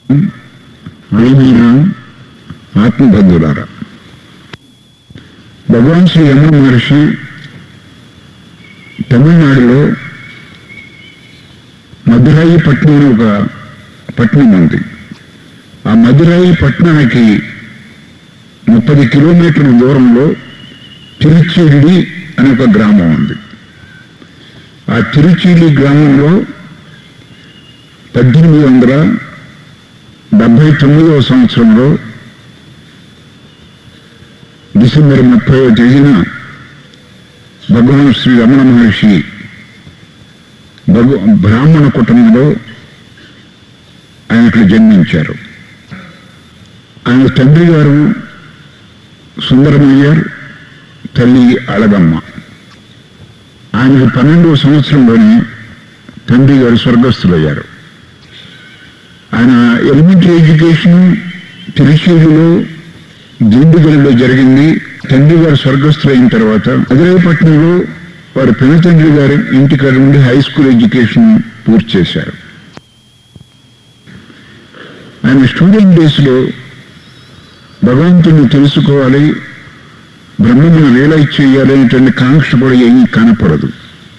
ప్రియమైన ఆత్మబంధులారా భగవాన్ శ్రీ రమణ మహర్షి తమిళనాడులో మధురాయి పట్నం అని ఒక పట్టణం ఉంది ఆ మధురాయి పట్టణానికి ముప్పది కిలోమీటర్ల దూరంలో తిరుచిడి అనే ఒక గ్రామం ఉంది ఆ తిరుచిడి గ్రామంలో పద్దెనిమిది వందల డెబ్బై తొమ్మిదవ సంవత్సరంలో డిసెంబర్ ముప్పై తేదీన భగవాన్ శ్రీ రమణ మహర్షి భగ బ్రాహ్మణ కుటుంబంలో ఆయన ఇక్కడ జన్మించారు ఆయన తండ్రి గారు సుందరమయ్యారు తల్లి అళగమ్మ ఆయనకు పన్నెండవ సంవత్సరంలోనే తండ్రి గారు స్వర్గస్థులయ్యారు ఆయన ఎలిమెంటరీ ఎడ్యుకేషన్ తిరుచేరిలో దిండుగలిలో జరిగింది తండ్రి గారు స్వర్గస్థులైన తర్వాత అదిరేపట్నంలో వారి పెనుతండ్రి గారి ఇంటికాడ నుండి హై స్కూల్ ఎడ్యుకేషన్ పూర్తి చేశారు ఆయన స్టూడెంట్ డేస్లో భగవంతుని తెలుసుకోవాలి బ్రహ్మను రియలైజ్ చేయాలి అనేటువంటి కాంక్ష కూడా ఏమీ కనపడదు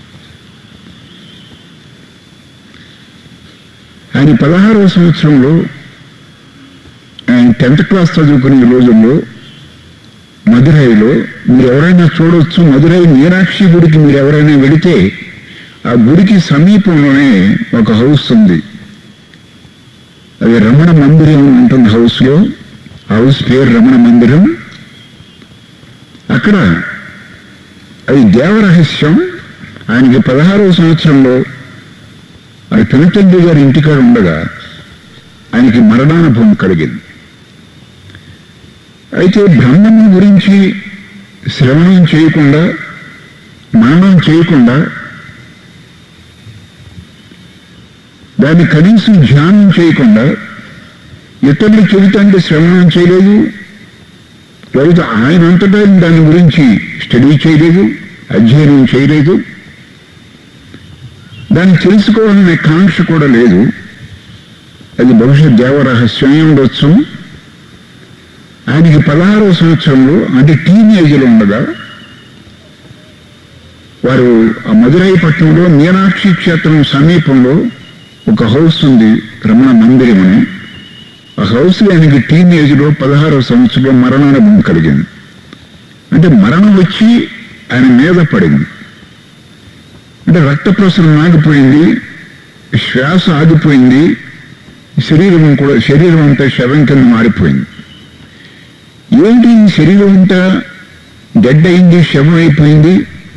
ఆయన పదహారవ సంవత్సరంలో ఆయన టెన్త్ క్లాస్ చదువుకునే రోజుల్లో మదురైలో మీరు ఎవరైనా చూడొచ్చు మదురై మీనాక్షి గుడికి మీరు ఎవరైనా వెళితే ఆ గుడికి సమీపంలోనే ఒక హౌస్ ఉంది అది రమణ మందిరం ఉంటుంది హౌస్లో హౌస్ పేరు రమణ మందిరం అక్కడ అది దేవరహస్యం ఆయనకి పదహారవ సంవత్సరంలో అది పెనుతండ్రి గారి ఇంటికాడ ఉండగా ఆయనకి మరణానుభవం కలిగింది అయితే బ్రహ్మము గురించి శ్రవణం చేయకుండా మననం చేయకుండా దాన్ని కనీసం ధ్యానం చేయకుండా ఇతరులు చెబుతుంటే శ్రవణం చేయలేదు లేకపోతే ఆయన అంతటా దాని గురించి స్టడీ చేయలేదు అధ్యయనం చేయలేదు దాన్ని తెలుసుకోవాలనే కాంక్ష కూడా లేదు అది బహుశా దేవరహస్యం అయి ఉండొచ్చు ఆయనకి పదహారవ సంవత్సరంలో అంటే టీనేజ్లో ఉండగా వారు ఆ మదురై పట్టణంలో మీనాక్షి క్షేత్రం సమీపంలో ఒక హౌస్ ఉంది రమణ మందిరం అని ఆ హౌస్ ఆయనకి టీనేజ్లో పదహారవ సంవత్సరంలో మరణానుభవం కలిగింది అంటే మరణం వచ్చి ఆయన మీద పడింది అంటే రక్త ప్రసరణ ఆగిపోయింది శ్వాస ఆగిపోయింది శరీరం కూడా శరీరం అంతా శవం కింద మారిపోయింది ఏంటి ఈ శరీరం అంతా గడ్డ అయింది శవం అయిపోయింది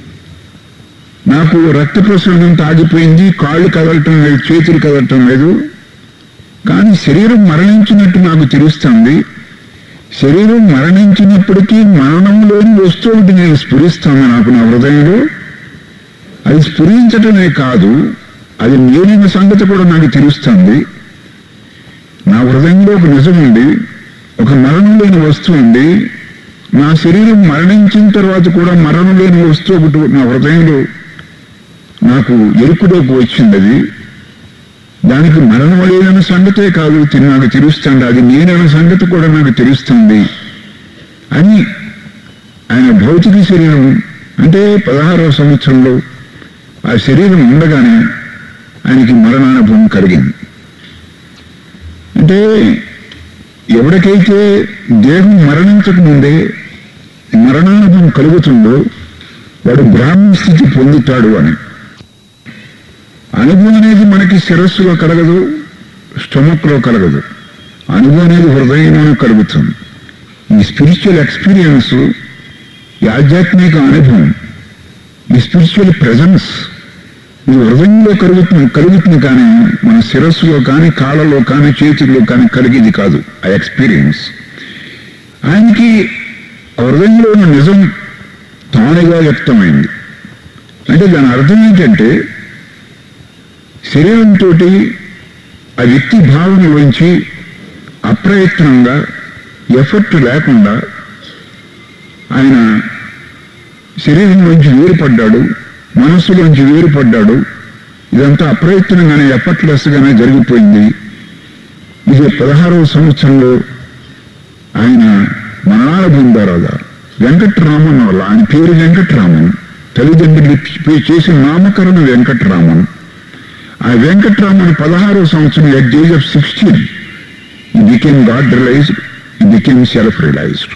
నాకు రక్త ప్రసరణ అంతా ఆగిపోయింది కాళ్ళు కదలటం లేదు చేతులు కదలటం లేదు కానీ శరీరం మరణించినట్టు నాకు తెలుస్తుంది శరీరం మరణించినప్పటికీ మరణంలోని వస్తువు నేను స్ఫురిస్తాను నాకు నా హృదయంలో అది స్ఫురించటమే కాదు అది నేనైన సంగతి కూడా నాకు తెలుస్తుంది నా హృదయంలో ఒక నిజం ఉంది ఒక మరణం లేని వస్తువు ఉంది నా శరీరం మరణించిన తర్వాత కూడా మరణం లేని వస్తువు ఒకటి నా హృదయంలో నాకు ఎరుకులోకి వచ్చింది అది దానికి మరణం లేదన్న సంగతే కాదు తి- నాకు తెలుస్తుంది అది నేనన్న సంగతి కూడా నాకు తెలుస్తుంది అని ఆయన భౌతిక శరీరం అంటే పదహారవ సంవత్సరంలో ఆ శరీరం ఉండగానే ఆయనకి మరణానుభవం కలిగింది అంటే ఎవరికైతే దేహం మరణించక ముందే మరణానుభవం కలుగుతుందో వాడు బ్రాహ్మణ స్థితి పొందుతాడు అని అనుభవం అనేది మనకి శిరస్సులో కలగదు స్టొమక్లో కలగదు అనుభవం అనేది హృదయంలోనే కలుగుతుంది ఈ స్పిరిచువల్ ఎక్స్పీరియన్స్ ఈ ఆధ్యాత్మిక అనుభవం ఈ స్పిరిచువల్ ప్రెజెన్స్ ఇది హృదయంలో కలుగుతుంది కలుగుతుంది కానీ మన శిరస్సులో కానీ కాళ్ళలో కానీ చేతుల్లో కానీ కలిగేది కాదు ఆ ఎక్స్పీరియన్స్ ఆయనకి ఆ హృదయంలో ఉన్న నిజం తానుగా వ్యక్తమైంది అంటే దాని అర్థం ఏంటంటే శరీరంతో ఆ వ్యక్తి భావనలోంచి అప్రయత్నంగా ఎఫర్ట్ లేకుండా ఆయన శరీరంలోంచి వేరుపడ్డాడు మనస్సులోంచి వేరుపడ్డాడు ఇదంతా అప్రయత్నంగానే ఎఫర్ట్లెస్గానే జరిగిపోయింది ఇది పదహారవ సంవత్సరంలో ఆయన మరణాల పొందారు వెంకట్రామన్ వల్ల ఆయన పేరు వెంకట్రామన్ తల్లిదండ్రులు పే- చేసిన నామకరణం వెంకట్రామన్ ఆ వెంకట్రామన్ పదహారవ సంవత్సరం at age of sixteen he became God realised he became self realised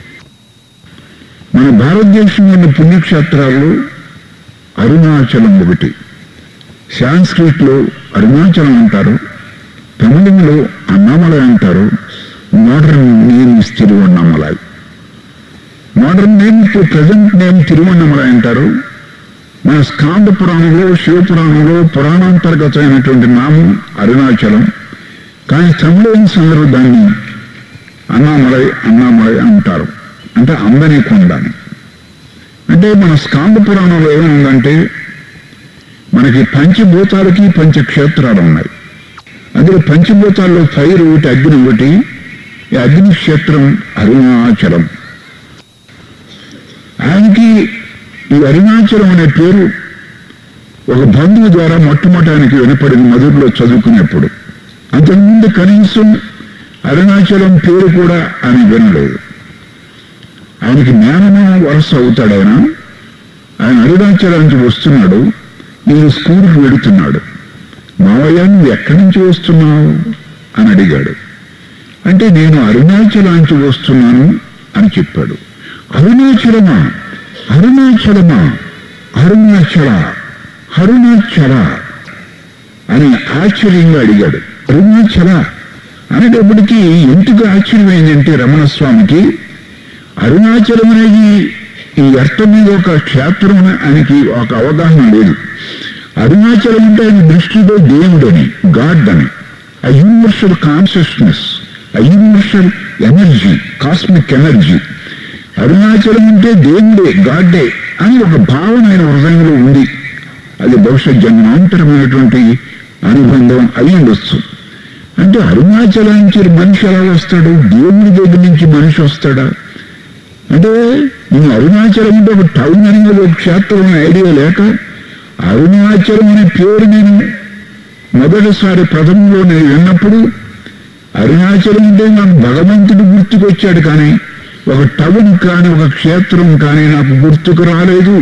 మన భారతదేశంలోని పుణ్యక్షేత్రాల్లో అరుణాచలం ఒకటి సాంస్క్రిట్ లో అరుణాచలం అంటారు తమిళంలో అన్నామలై అంటారు modern name is Tiruvannamalai modern name ఇప్పుడు ప్రజెంట్ నేమ్ తిరువണ്ണామలై అంటారు మన స్కాంద పురాణంలో శివపురాణంలో పురాణాంతర్గతమైనటువంటి నామం అరుణాచలం కానీ తమిళన్స్ అందరూ దాన్ని అన్నామలై అన్నామలై అంటారు అంటే అందని కొండ అని అంటే మన స్కాంద పురాణంలో ఏముందంటే మనకి పంచభూతాలకి పంచక్షేత్రాలు ఉన్నాయి అందులో పంచభూతాల్లో ఫైర్ ఒకటి అగ్ని ఒకటి ఈ అగ్ని క్షేత్రం అరుణాచలం ఆయనకి ఈ అరుణాచలం అనే పేరు ఒక బంధువు ద్వారా మొట్టమొదటానికి వినపడింది మధురలో చదువుకునేప్పుడు అంతకుముందు కనీసం అరుణాచలం పేరు కూడా ఆయన వినలేదు ఆయనకి జ్ఞానమే వరస అవుతాడు ఆయన ఆయన అరుణాచలానికి వస్తున్నాడు నేను స్కూల్కి వెడుతున్నాడు మావయ్య నువ్వు ఎక్కడి నుంచి వస్తున్నావు అని అడిగాడు అంటే నేను అరుణాచలానికి వస్తున్నాను అని చెప్పాడు అరుణాచలమా అరుణాచలమా అరుణాచల అరుణాచల అని ఆశ్చర్యంగా అడిగాడు అరుణాచల అనేటప్పటికీ ఎందుకు ఆశ్చర్యమైందంటే రమణ స్వామికి అరుణాచలం అనేది ఈ అర్థం మీద ఒక క్షేత్రం అని ఆయనకి ఒక అవగాహన లేదు అరుణాచలం అంటే ఆయన దృష్టిలో దేవుడని గాడ్ అని ఆ యూనివర్సల్ కాన్షియస్నెస్ ఆ universal energy cosmic energy Arunachalam అంటే దేవుడే గాడ్డే అని ఒక భావన ఆయన హృదయంలో ఉంది అది బహుశా జన్మాంతరమైనటువంటి అనుబంధం అయి ఉండొచ్చు అంటే అరుణాచలానికి మనిషి ఎలా వస్తాడు దేవుని దగ్గర నుంచి మనిషి వస్తాడా అంటే నేను అరుణాచలం అంటే ఒక టౌన్ అనేది ఒక క్షేత్రం అనే ఐడియా లేక అరుణాచలం అనే పేరు నేను మొదటిసారి ప్రథమంలో నేను విన్నప్పుడు అరుణాచలం అంటే నాకు భగవంతుడు గుర్తుకొచ్చాడు కానీ ఒక టౌన్ కానీ ఒక క్షేత్రం కానీ నాకు గుర్తుకు రాలేదు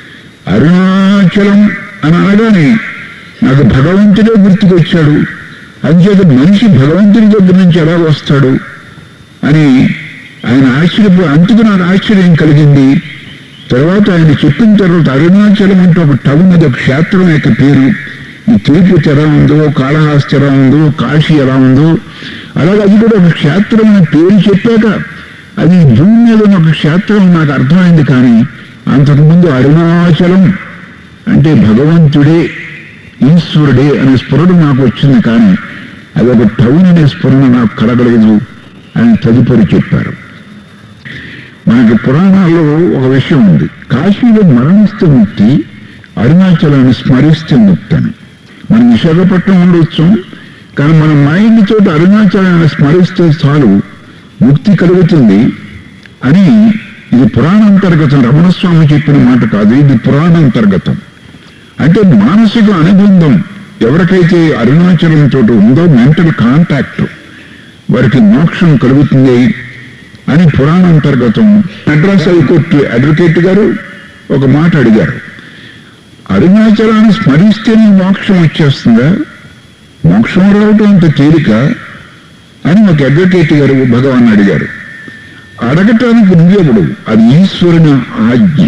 అరుణాచలం అని అనగానే నాకు భగవంతుడే గుర్తుకొచ్చాడు అంచేత మనిషి భగవంతుడి దగ్గర నుంచి ఎలా వస్తాడు అని ఆయన ఆశ్చర్యపో అందుకు నాకు ఆశ్చర్యం కలిగింది తర్వాత ఆయన చెప్పిన తర్వాత అరుణాచలం అంటే ఒక టౌన్ అది ఒక క్షేత్రం యొక్క పేరు ఈ తిరుపతి ఎలా ఉందో కాళహస్తి ఎలా ఉందో కాశీ ఎలా ఉందో అలాగే అది కూడా ఒక క్షేత్రం అనే పేరు చెప్పాక అది భూమి మీద ఉన్న ఒక క్షేత్రం నాకు అర్థమైంది కానీ అంతకుముందు అరుణాచలం అంటే భగవంతుడే ఈశ్వరుడే అనే స్ఫురణ నాకు వచ్చింది కానీ అది ఒక టౌన్ అనే స్ఫురణ నాకు కలగలేదు అని తదుపరి చెప్పారు మనకి పురాణాల్లో ఒక విషయం ఉంది కాశీలో మరణిస్తే ముక్తి అరుణాచలాన్ని స్మరిస్తే ముక్తి అని మనం విశాఖపట్నం ఉండొచ్చు కానీ మన మైండ్ తోటి అరుణాచలాన్ని స్మరిస్తే చాలు ముక్తి కలుగుతుంది అని ఇది పురాణాంతర్గతం రమణస్వామి చెప్పిన మాట కాదు ఇది పురాణాంతర్గతం అంటే మానసిక అనుబంధం ఎవరికైతే అరుణాచలంతో ఉందో మెంటల్ కాంటాక్ట్ వారికి మోక్షం కలుగుతుంది అని పురాణాంతర్గతం మెడ్రాస్ హైకోర్టు అడ్వకేట్ గారు ఒక మాట అడిగారు అరుణాచలాన్ని స్మరిస్తేనే మోక్షం వచ్చేస్తుందా మోక్షం రావటం అంత తేలిక అని ఒక అడ్వకేట్ గారు భగవాన్ అడిగారు అడగటానికి నువ్వెవడు అది ఈశ్వరుని ఆజ్ఞ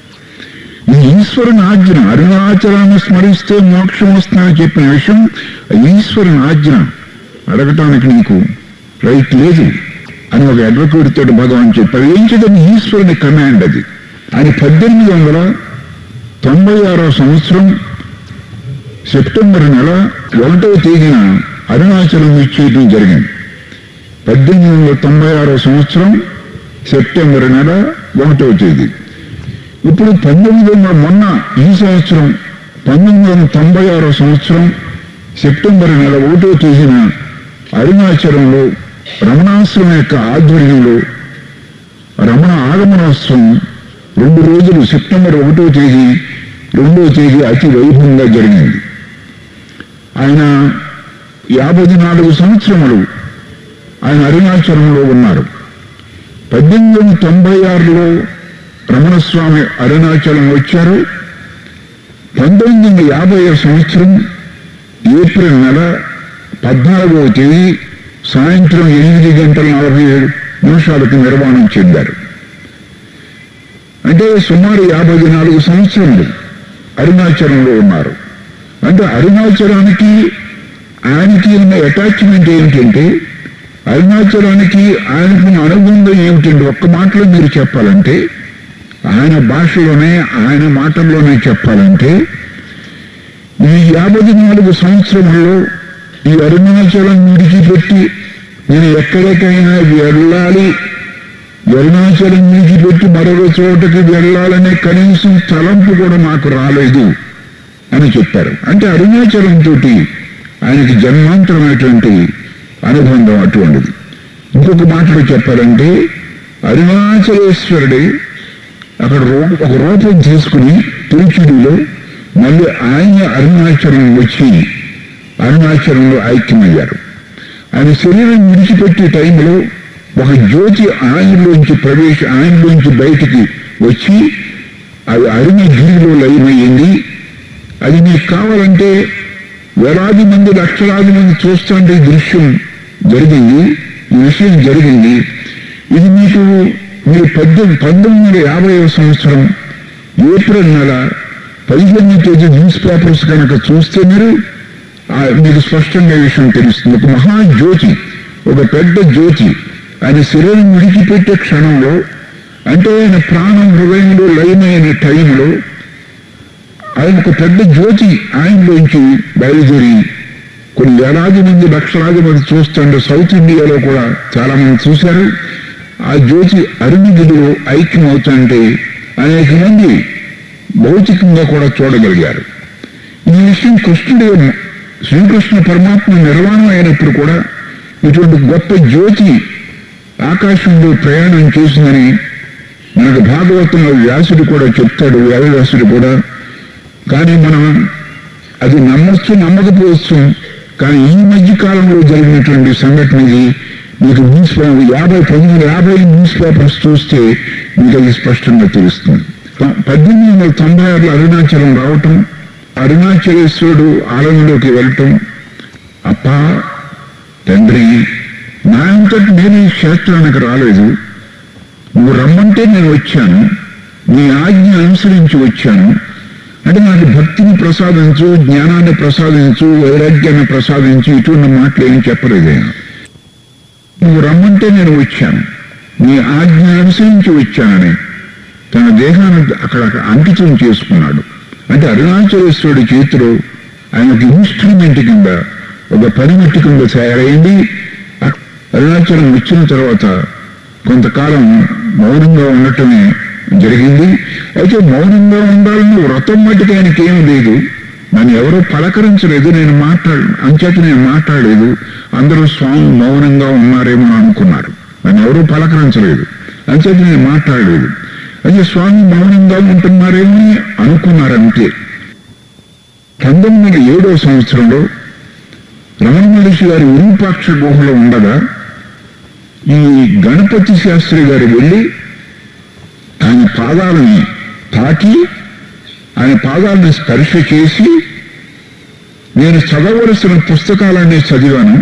ఈ ఈశ్వరుని ఆజ్ఞ అరుణాచలాన్ని స్మరిస్తే మోక్షం వస్తుందని చెప్పిన విషయం ఈశ్వరుని ఆజ్ఞ అడగటానికి నీకు రైట్ లేదు అని ఒక అడ్వకేట్ తోటి భగవాన్ చెప్పారు ఏం చేద్దాం ఈశ్వరుని కమాండ్ అది అని పద్దెనిమిది వందల తొంభై ఆరో సంవత్సరం సెప్టెంబర్ నెల ఒకటో తేదీన అరుణాచలం ఇచ్చేయడం జరిగింది పద్దెనిమిది వందల తొంభై ఆరో సంవత్సరం సెప్టెంబర్ నెల ఒకటో తేదీ ఇప్పుడు పంతొమ్మిది వందల మొన్న ఈ సంవత్సరం పంతొమ్మిది వందల తొంభై ఆరో సంవత్సరం సెప్టెంబర్ నెల ఒకటో తేదీన అరుణాచలంలో రమణాశ్రమం యొక్క ఆధ్వర్యంలో రమణ ఆగమనోత్సవం రెండు రోజులు సెప్టెంబర్ ఒకటో తేదీ రెండో తేదీ అతి వైభవంగా జరిగింది ఆయన యాభై నాలుగు సంవత్సరములు ఆయన అరుణాచలంలో ఉన్నారు పద్దెనిమిది వందల తొంభై ఆరులో రమణస్వామి అరుణాచలం వచ్చారు పంతొమ్మిది వందల యాభై సంవత్సరం ఏప్రిల్ నెల పద్నాలుగవ తేదీ సాయంత్రం ఎనిమిది గంటల నలభై ఏడు నిమిషాలకు నిర్మాణం చెందారు అంటే సుమారు యాభై నాలుగు సంవత్సరములు అరుణాచలంలో ఉన్నారు అంటే అరుణాచలానికి ఆయనకి ఉన్న అటాచ్మెంట్ ఏమిటంటే అరుణాచలానికి ఆయనకు ఉన్న అనుబంధం ఏమిటంటే ఒక్క మాటలో మీరు చెప్పాలంటే ఆయన భాషలోనే ఆయన మాటల్లోనే చెప్పాలంటే ఈ యాభై నాలుగు సంవత్సరంలో ఈ అరుణాచలం విడిచిపెట్టి నేను ఎక్కడికైనా వెళ్ళాలి అరుణాచలం విడిచిపెట్టి మరొక చోటకి వెళ్ళాలనే కనీసం తలంపు కూడా నాకు రాలేదు అని చెప్పారు అంటే అరుణాచలం తోటి ఆయనకి జన్మాంతరమైనటువంటి అనుబంధం అటువంటిది ఇంకొక మాటలో చెప్పాలంటే అరుణాచలేశ్వరుడే అక్కడ రూ- ఒక రూపం తీసుకుని తిరుచుడిలో మళ్ళీ ఆయన అరుణాచలం వచ్చి అరుణాచలంలో ఐక్యమయ్యారు ఆయన శరీరం విడిచిపెట్టే టైంలో ఒక జ్యోతి ఆయనలోంచి ప్రవేశ ఆయనలోంచి బయటికి వచ్చి అది అరుణగిరిలో లయమయ్యింది అది మీకు కావాలంటే వేలాది మంది లక్షలాది మంది చూస్తుంటే ఈ దృశ్యం జరిగింది ఈ విషయం జరిగింది ఇది మీకు మీరు పద్దెనిమిది పంతొమ్మిది వందల యాభై సంవత్సరం ఏప్రిల్ నెల పదిహేను తేదీ న్యూస్ పేపర్స్ కనుక చూస్తే మీరు ఆ మీకు స్పష్టంగా ఈ విషయం తెలుస్తుంది ఒక మహాజ్యోతి ఒక పెద్ద జ్యోతి ఆయన శరీరం విడిచిపెట్టే క్షణంలో అంటే ఆయన ప్రాణం హృదయంలో లయమైన టైంలో ఆయన ఒక పెద్ద జ్యోతి ఆయనలోంచి బయలుదేరి కొన్ని వేలాది మంది లక్షలాది మంది చూస్తుంటే సౌత్ ఇండియాలో కూడా చాలా మంది చూశారు ఆ జ్యోతి అరుణగిరిలో ఐక్యం అవుతుంటే అనేక మంది భౌతికంగా కూడా చూడగలిగారు ఈ విషయం కృష్ణుడే శ్రీకృష్ణ పరమాత్మ నిర్వాణం అయినప్పుడు కూడా ఇటువంటి గొప్ప జ్యోతి ఆకాశంలో ప్రయాణం చేసిందని మనకు భాగవతంలో వ్యాసుడు కూడా చెప్తాడు వేదవ్యాసుడు కూడా కానీ మనం అది నమ్మొచ్చు నమ్మకపోవచ్చు కానీ ఈ మధ్య కాలంలో జరిగినటువంటి సంఘటన ఇది మీకు న్యూస్ పేపర్ యాభై పంతొమ్మిది యాభై న్యూస్ పేపర్స్ చూస్తే మీకు అది స్పష్టంగా తెలుస్తుంది ప- పద్దెనిమిది వందల తొంభై ఆరులో అరుణాచలం రావటం అరుణాచలేశ్వరుడు ఆలయంలోకి వెళ్ళటం అప్పా తండ్రి నా అంతటి నేను ఈ క్షేత్రానికి రాలేదు నువ్వు రమ్మంటే నేను వచ్చాను నీ ఆజ్ఞ అనుసరించి వచ్చాను అంటే నాకు భక్తిని ప్రసాదించు జ్ఞానాన్ని ప్రసాదించు వైరాగ్యాన్ని ప్రసాదించు ఇటువంటి మాటలు ఏం చెప్పలేదు ఆయన నువ్వు రమ్మంటే నేను వచ్చాను నీ ఆజ్ఞ అనుసరించి వచ్చానని తన దేహాన్ని అక్కడ అంకితం చేసుకున్నాడు అంటే అరుణాచలేశ్వరుడి చేతిలో ఆయన ఒక ఇన్స్ట్రుమెంట్ కింద ఒక పనిముట్టి కింద తయారైంది అ- అరుణాచలం వచ్చిన తర్వాత కొంతకాలం మౌనంగా ఉండటమే జరిగింది అయితే మౌనంగా ఉండాలని వ్రతం మట్టుకు ఆయనకి ఏం లేదు నన్ను ఎవరో పలకరించలేదు నేను మాట్లాడ అంచేత నేను మాట్లాడలేదు అందరూ స్వామి మౌనంగా ఉన్నారేమో అని అనుకున్నారు నన్ను ఎవరూ పలకరించలేదు అంచేత నేను మాట్లాడలేదు అయితే స్వామి మౌనంగా ఉంటున్నారేమో అని అనుకున్నారంతే పంతొమ్మిది వందల ఏడో సంవత్సరంలో రమణ మహర్షి గారి విరూపాక్ష గుహలో ఉండగా ఈ గణపతి శాస్త్రి గారు వెళ్ళి ఆయన పాదాలని తాకి ఆయన పాదాలను స్పర్శ చేసి నేను చదవలసిన పుస్తకాలన్నీ చదివాను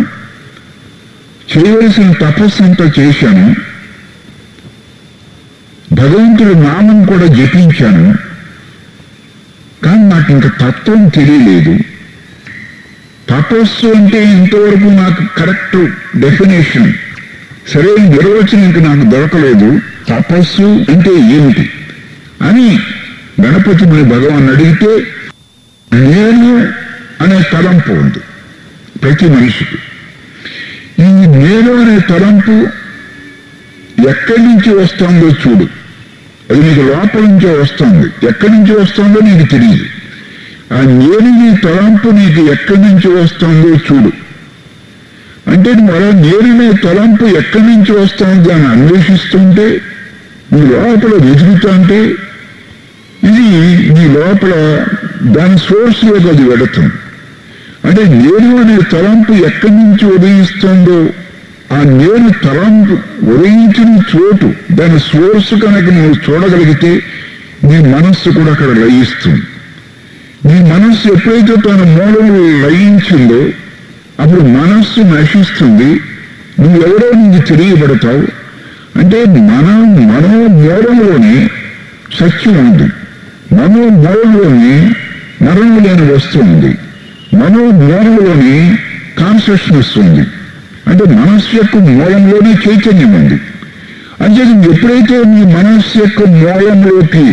చేయవలసిన తపస్సు అంతా చేశాను భగవంతుడి నామం కూడా జపించాను కానీ నాకు ఇంకా తత్వం తెలియలేదు తపస్సు అంటే ఇంతవరకు నాకు కరెక్ట్ డెఫినేషన్ సరైన నిర్వచనం ఇంక నాకు దొరకలేదు తపస్సు అంటే ఏమిటి అని గణపతి మరి భగవాన్ అడిగితే నేను అనే తలంపు ఉంది ప్రతి మనిషికి ఈ నేను అనే తలంపు ఎక్కడి నుంచి వస్తుందో చూడు అది నీకు లోపల నుంచే వస్తుంది ఎక్కడి నుంచి వస్తుందో నీకు తెలియదు ఆ నేను నీ తలంపు నీకు ఎక్కడి నుంచి వస్తుందో చూడు అంటే నువ్వు అలా నేరునే తలంపు ఎక్కడి నుంచి వస్తుంది అని అన్వేషిస్తుంటే నీ లోపల వెతుకుతుంటే ఇది నీ లోపల దాని సోర్స్లోకి అది వెళుతుంది అంటే నేను అనే తలంపు ఎక్కడి నుంచి ఉదయిస్తుందో ఆ నేను తలంపు ఉదయించిన చోటు దాని సోర్స్ కనుక నువ్వు చూడగలిగితే నీ మనస్సు కూడా అక్కడ లయిస్తుంది నీ మనస్సు ఎప్పుడైతే తన మూలంలో లయించిందో అప్పుడు మనస్సు నశిస్తుంది నువ్వెవరో నీకు తెలియబడతావు అంటే మన మనో మూలంలోనే సత్యం ఉంది మనో మూలంలోనే మరణం లేని వస్తువు ఉంది మనో మూలంలోనే కాన్షియస్నెస్ ఉంది అంటే మనస్సు యొక్క మూలంలోనే చైతన్యం ఉంది అంటే ఎప్పుడైతే నీ మనస్సు యొక్క మూలంలోకి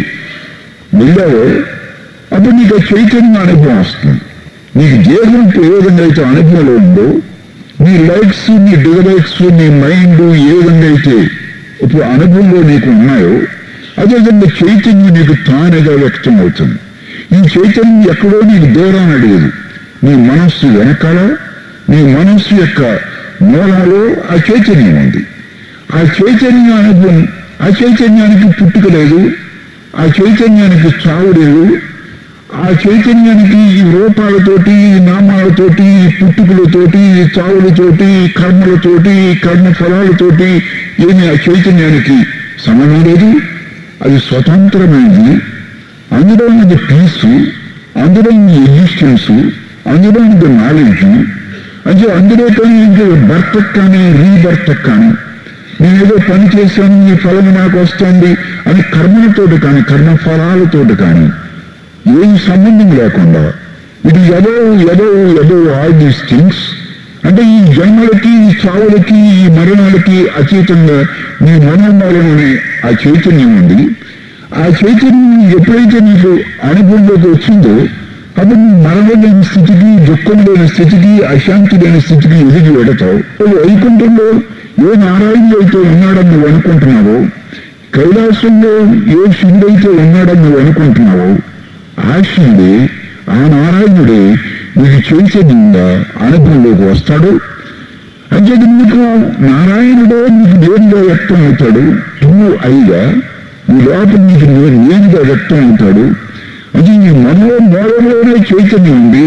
వెళ్ళావో అప్పుడు నీకు ఆ చైతన్యం అనుభవం వస్తుంది నీకు దేహం ఏ విధంగా అయితే అనుభవంలో ఉందో నీ లైక్స్ నీ డిజలైక్స్ నీ మైండ్ ఏ విధంగా అయితే ఇప్పుడు అనుభవంలో నీకు ఉన్నాయో అదేవిధంగా చైతన్యం నీకు తానుగా వ్యక్తం అవుతుంది ఈ చైతన్యం ఎక్కడో నీకు దూరం అడిగదు నీ మనస్సు వెనకాల నీ మనస్సు యొక్క మూలంలో ఆ చైతన్యం ఉంది ఆ చైతన్యం అనుభవం ఆ చైతన్యానికి పుట్టుక లేదు ఆ చైతన్యానికి చావు లేదు ఆ చైతన్యానికి ఈ రూపాలతోటి ఈ నామాలతోటి ఈ పుట్టుకలతోటి ఈ చావులతోటి ఈ కర్మలతోటి ఈ కర్మ ఫలాలతోటి ఏమి ఆ చైతన్యానికి సంబంధం లేదు అది స్వతంత్రమైనది అందులో ఉంది పీసు అందులో ఉంది ఎగ్జిస్టెన్స్ అందులో ఉంది నాలెడ్జ్ అంటే అందులో కానీ ఇంకా భర్త కానీ రీభర్త కానీ నేను ఏదో పని చేశాను ఈ ఫలం నాకు వస్తుంది అని కర్మలతోటి కానీ కర్మ ఫలాలతోటి కానీ ఏం సంబంధం లేకుండా ఇట్ ఎదో ఎదో ఎదో ఆల్ దీస్ థింగ్స్ అంటే ఈ జన్మలకి ఈ చావులకి ఈ మరణాలకి అతీతంగా నీ మనోమాలలోనే ఆ చైతన్యం ఉంది ఆ చైతన్యం ఎప్పుడైతే నీకు అనుభవంలోకి వచ్చిందో అప్పుడు నీ మరణం లేని స్థితికి దుఃఖం లేని స్థితికి అశాంతి లేని స్థితికి ఎదిగి వెడతావు వైకుంఠంలో ఏ నారాయణుడు అయితే ఉన్నాడని నువ్వు అనుకుంటున్నావో కైలాసంలో ఏ శివుడైతే ఉన్నాడని నువ్వు అనుకుంటున్నావో ఆ శివుడే ఆ నారాయణుడే నీకు చైతన్యంగా అనుభవంలోకి వస్తాడు అంటే నీకు నారాయణుడే నీకు నేరుగా వ్యక్తం అవుతాడు నువ్వు అయిగా నీ లోపల నీకు నేను నేరుగా వ్యక్తం అవుతాడు అది నీ మనలో మూలంలోనే చైతన్యం ఉంది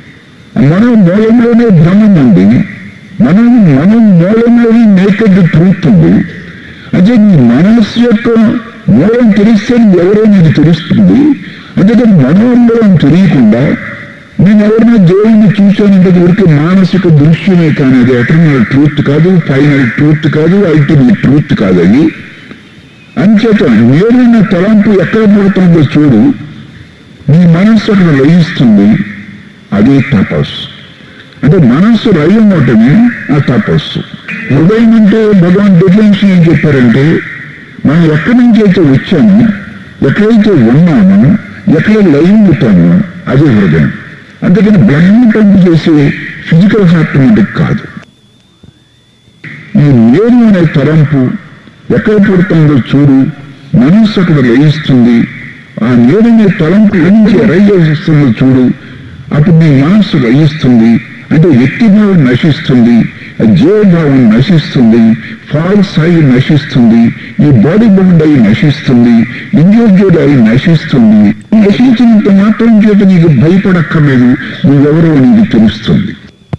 మనం మూలంలోనే బ్రహ్మం ఉంది మనం మనం మూలంలోనే నేకెడ్ ట్రూత్ ఉంది అంటే నీ మనస్సు యొక్క మూలం తెలిస్తే ఎవరో నీకు తెలుస్తుంది అంటే మనోమూలం తెలియకుండా నేను ఎవరైనా దేవుడిని చూశానంటే ఊరికి మానసిక దృశ్యమే కానీ అది ఎటర్నల్ ట్రూత్ కాదు ఫైనల్ ట్రూత్ కాదు అల్టిమేట్ ట్రూత్ కాదు అది అంచేత నేరున్న తలంపు ఎక్కడ పుడుతుందో చూడు నీ మనస్సు అక్కడ లయిస్తుంది అదే తపస్సు అంటే మనస్సు లయం అవటమే ఆ తపస్సు హృదయం అంటే భగవాన్ డిఫరెన్షన్ ఏం చెప్పారంటే మనం ఎక్కడి నుంచి అయితే వచ్చామో ఎక్కడైతే ఉన్నామో ఎక్కడ లయం అవుతామో అదే హృదయం అందుకని బ్లడ్ పంపు చేసే ఫిజికల్ హార్ట్ మటుకు కాదు ఈ నేను అనే తలంపు ఎక్కడ పుడుతుందో చూడు మనస్సు అక్కడ లయిస్తుంది ఆ నేననే తలంపు నుంచి ఎరైజేస్తుందో చూడు అప్పుడు నీ మనస్సు లయిస్తుంది అంటే వ్యక్తిభావం నశిస్తుంది జీవభావం నశిస్తుంది ఫాల్స్ అయి నశిస్తుంది ఈ బాడీ బౌండ్ అయి నశిస్తుంది ఇండివిజువల్ అయి నశిస్తుంది నశించినంత మాత్రం చేత నీకు భయపడక్కర్లేదు నువ్వెవరో నీకు తెలుస్తుంది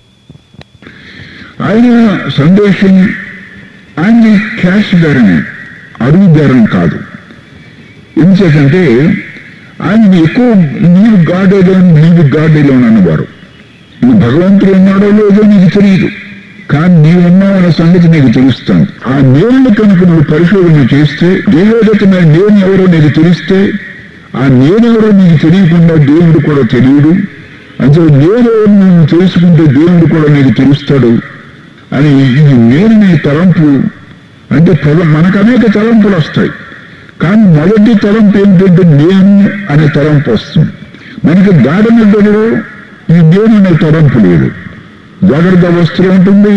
ఆయన సందేశం ఆయన క్యాష్ ధరని అడుగు ధరని కాదు ఎందుచేతంటే ఆయన ఎక్కువ నీవు గాడేలో నీవు గాడేలో అనేవారు నువ్వు భగవంతుడు ఉన్నాడో లేదో నీకు తెలియదు కానీ నీవు ఉన్నావన్న సంగతి నీకు తెలుస్తాను ఆ నేను కనుక నువ్వు పరిశోధన చేస్తే దేవోదతమైన నేను ఎవరో నీకు తెలిస్తే ఆ నేనెవరో నీకు తెలియకుండా దేవుడు కూడా తెలియడు అంటే నేనెవరో నువ్వు తెలుసుకుంటే దేవుడు కూడా నీకు తెలుస్తాడు అని ఇది నేను నీ తలంపు అంటే పద మనకు అనేక తలంపులు వస్తాయి కానీ మొదటి తలంపు ఏంటంటే నేను అనే తలంపు వస్తుంది మనకి గాఢ నిద్రలో ఈ నేను అనే తలంపు లేదు జాగ్రత్త అవస్థలో ఉంటుంది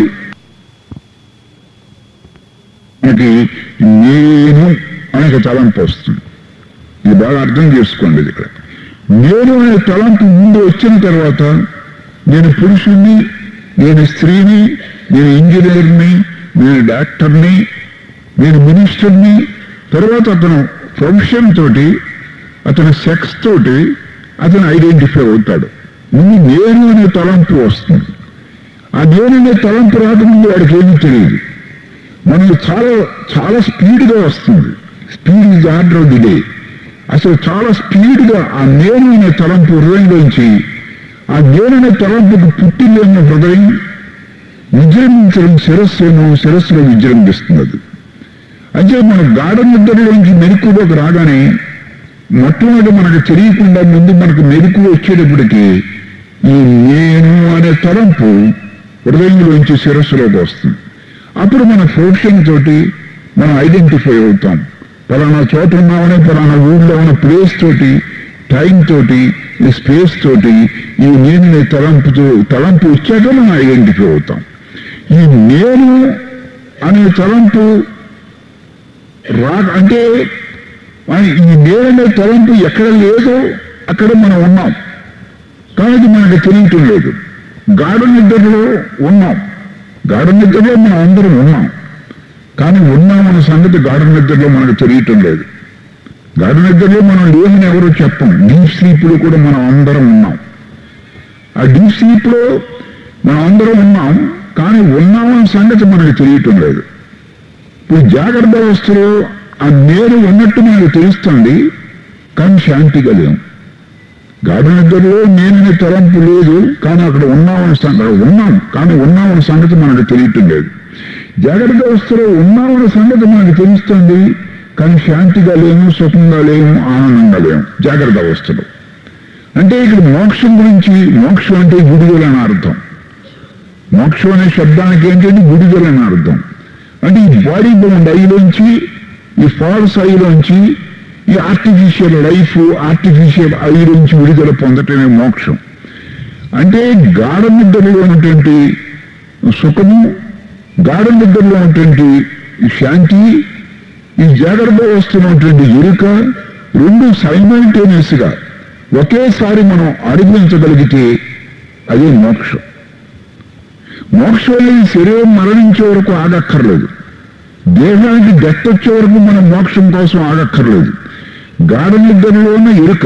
మనకి నేను అనే తలంపు వస్తుంది ఇది బాగా అర్థం చేసుకోండి ఇది ఇక్కడ నేను అనే తలంపు ముందు వచ్చిన తర్వాత నేను పురుషుణ్ణి నేను స్త్రీని నేను ఇంజనీర్ని నేను డాక్టర్ని నేను మినిస్టర్ని తర్వాత అతను ప్రొఫెషన్ తోటి అతని సెక్స్ తోటి అతను ఐడెంటిఫై అవుతాడు ముందు నేను అనే తలంపు వస్తుంది ఆ నేను అనే తలంపు రాకముందు వాడికి ఏమీ తెలియదు మనకి చాలా చాలా స్పీడ్గా వస్తుంది speed is order of the day అసలు చాలా స్పీడ్గా ఆ నేను అనే తలంపు హృదయంలోంచి ఆ నేను అనే తలంపుకు పుట్టిల్లేని హృదయం విజృంభించడం శిరస్సును శిరస్సులో విజృంభిస్తుంది అది అంటే మన గాఢ నిద్రలోంచి మెరుకులోకి రాగానే మొట్టమొదటి మనకు తెలియకుండా ముందు మనకు మెరుకు వచ్చేటప్పటికి ఈ నేను అనే తలంపు హృదయంలోంచి శిరస్సులోకి వస్తుంది అప్పుడు మన ప్రొఫెషన్ తోటి మనం ఐడెంటిఫై అవుతాం పలానా చోట ఉన్నామని పలానా ఊళ్ళో ఉన్న ప్లేస్ తోటి టైం తోటి ఈ స్పేస్ తోటి ఈ నేను అనే తలంపుతో తలంపు వచ్చాక మనం ఐడెంటిఫై అవుతాం ఈ నేను అనే తలంపు రా అంటే మన ఈ నేరనే తలంపు ఎక్కడ లేదో అక్కడ మనం ఉన్నాం కానీ అది మనకు తెలియటం లేదు గాఢ నిద్రలో ఉన్నాం గాఢ నిద్రలో మనం అందరం ఉన్నాం కానీ ఉన్నామన్న సంగతి గాఢ నిద్రలో మనకు తెలియటం లేదు గాఢ నిద్రలో మనం లేదని ఎవరో చెప్పం డీప్ స్లీప్లో కూడా మనం అందరం ఉన్నాం ఆ డీప్ స్లీప్లో మనం అందరం ఉన్నాం కానీ ఉన్నామన్న సంగతి మనకు తెలియటం లేదు ఇప్పుడు జాగ్రత్త అవస్థలో ఆ నేను ఉన్నట్టు మనకు తెలుస్తుంది కానీ శాంతిగా లేం గాఢ నిద్రలో నేననే తలంపు లేదు కానీ అక్కడ ఉన్నామని సంగతి ఉన్నాం కానీ ఉన్నామన్న సంగతి మనకు తెలియటం లేదు జాగ్రత్త అవస్థలో ఉన్నామన్న సంగతి మనకు తెలుస్తుంది కానీ శాంతిగా లేము సుఖంగా లేము ఆనందంగా లేము జాగ్రత్త అవస్థలో అంటే ఇక్కడ మోక్షం గురించి మోక్షం అంటే విడుదల అని అర్థం మోక్షం అనే శబ్దానికి ఏంటంటే విడుదల అని అర్థం అంటే ఈ బాడీ బౌండ్ ఐలోంచి ఈ ఫాల్స్ ఐలోంచి ఈ ఆర్టిఫిషియల్ లైఫ్ ఆర్టిఫిషియల్ ఐలోంచి విడుదల పొందటమే మోక్షం అంటే గాఢ నిద్రలో ఉన్నటువంటి సుఖము గాఢ నిద్రలో ఉన్నటువంటి శాంతి ఈ జాగ్రత్త వస్తున్నటువంటి ఎరుక రెండు సైమల్టేనియస్ గా ఒకేసారి మనం అనుభవించగలిగితే అదే మోక్షం మోక్షం అనేది శరీరం మరణించే వరకు ఆగక్కర్లేదు దేహానికి డెత్ వచ్చే వరకు మనం మోక్షం కోసం ఆగక్కర్లేదు గాఢ నిద్రలోని ఎరుక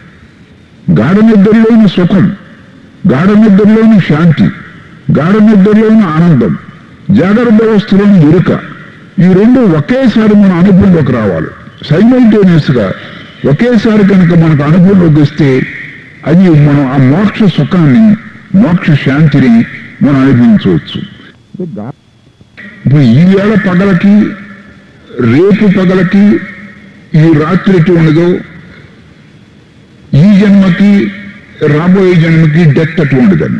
గాఢ నిద్రలోని సుఖం గాఢ నిద్రలోని శాంతి గాఢ నిద్రలోని ఆనందం జాగ్రత్త వ్యవస్థలోని ఎరుక ఈ రెండు ఒకేసారి మన అనుభవంలోకి రావాలి సైమల్టేనియస్ గా ఒకేసారి కనుక మనకు అనుభవంలోకి వస్తే అది మనం ఆ మోక్ష సుఖాన్ని మోక్ష శాంతిని మనం అనుభవించవచ్చు ఇప్పుడు ఈ వేళ పగలకి రేపు పగలకి ఈ రాత్రి ఎటు ఉండదో ఈ జన్మకి రాబోయే జన్మకి డెత్ అటువంటిదని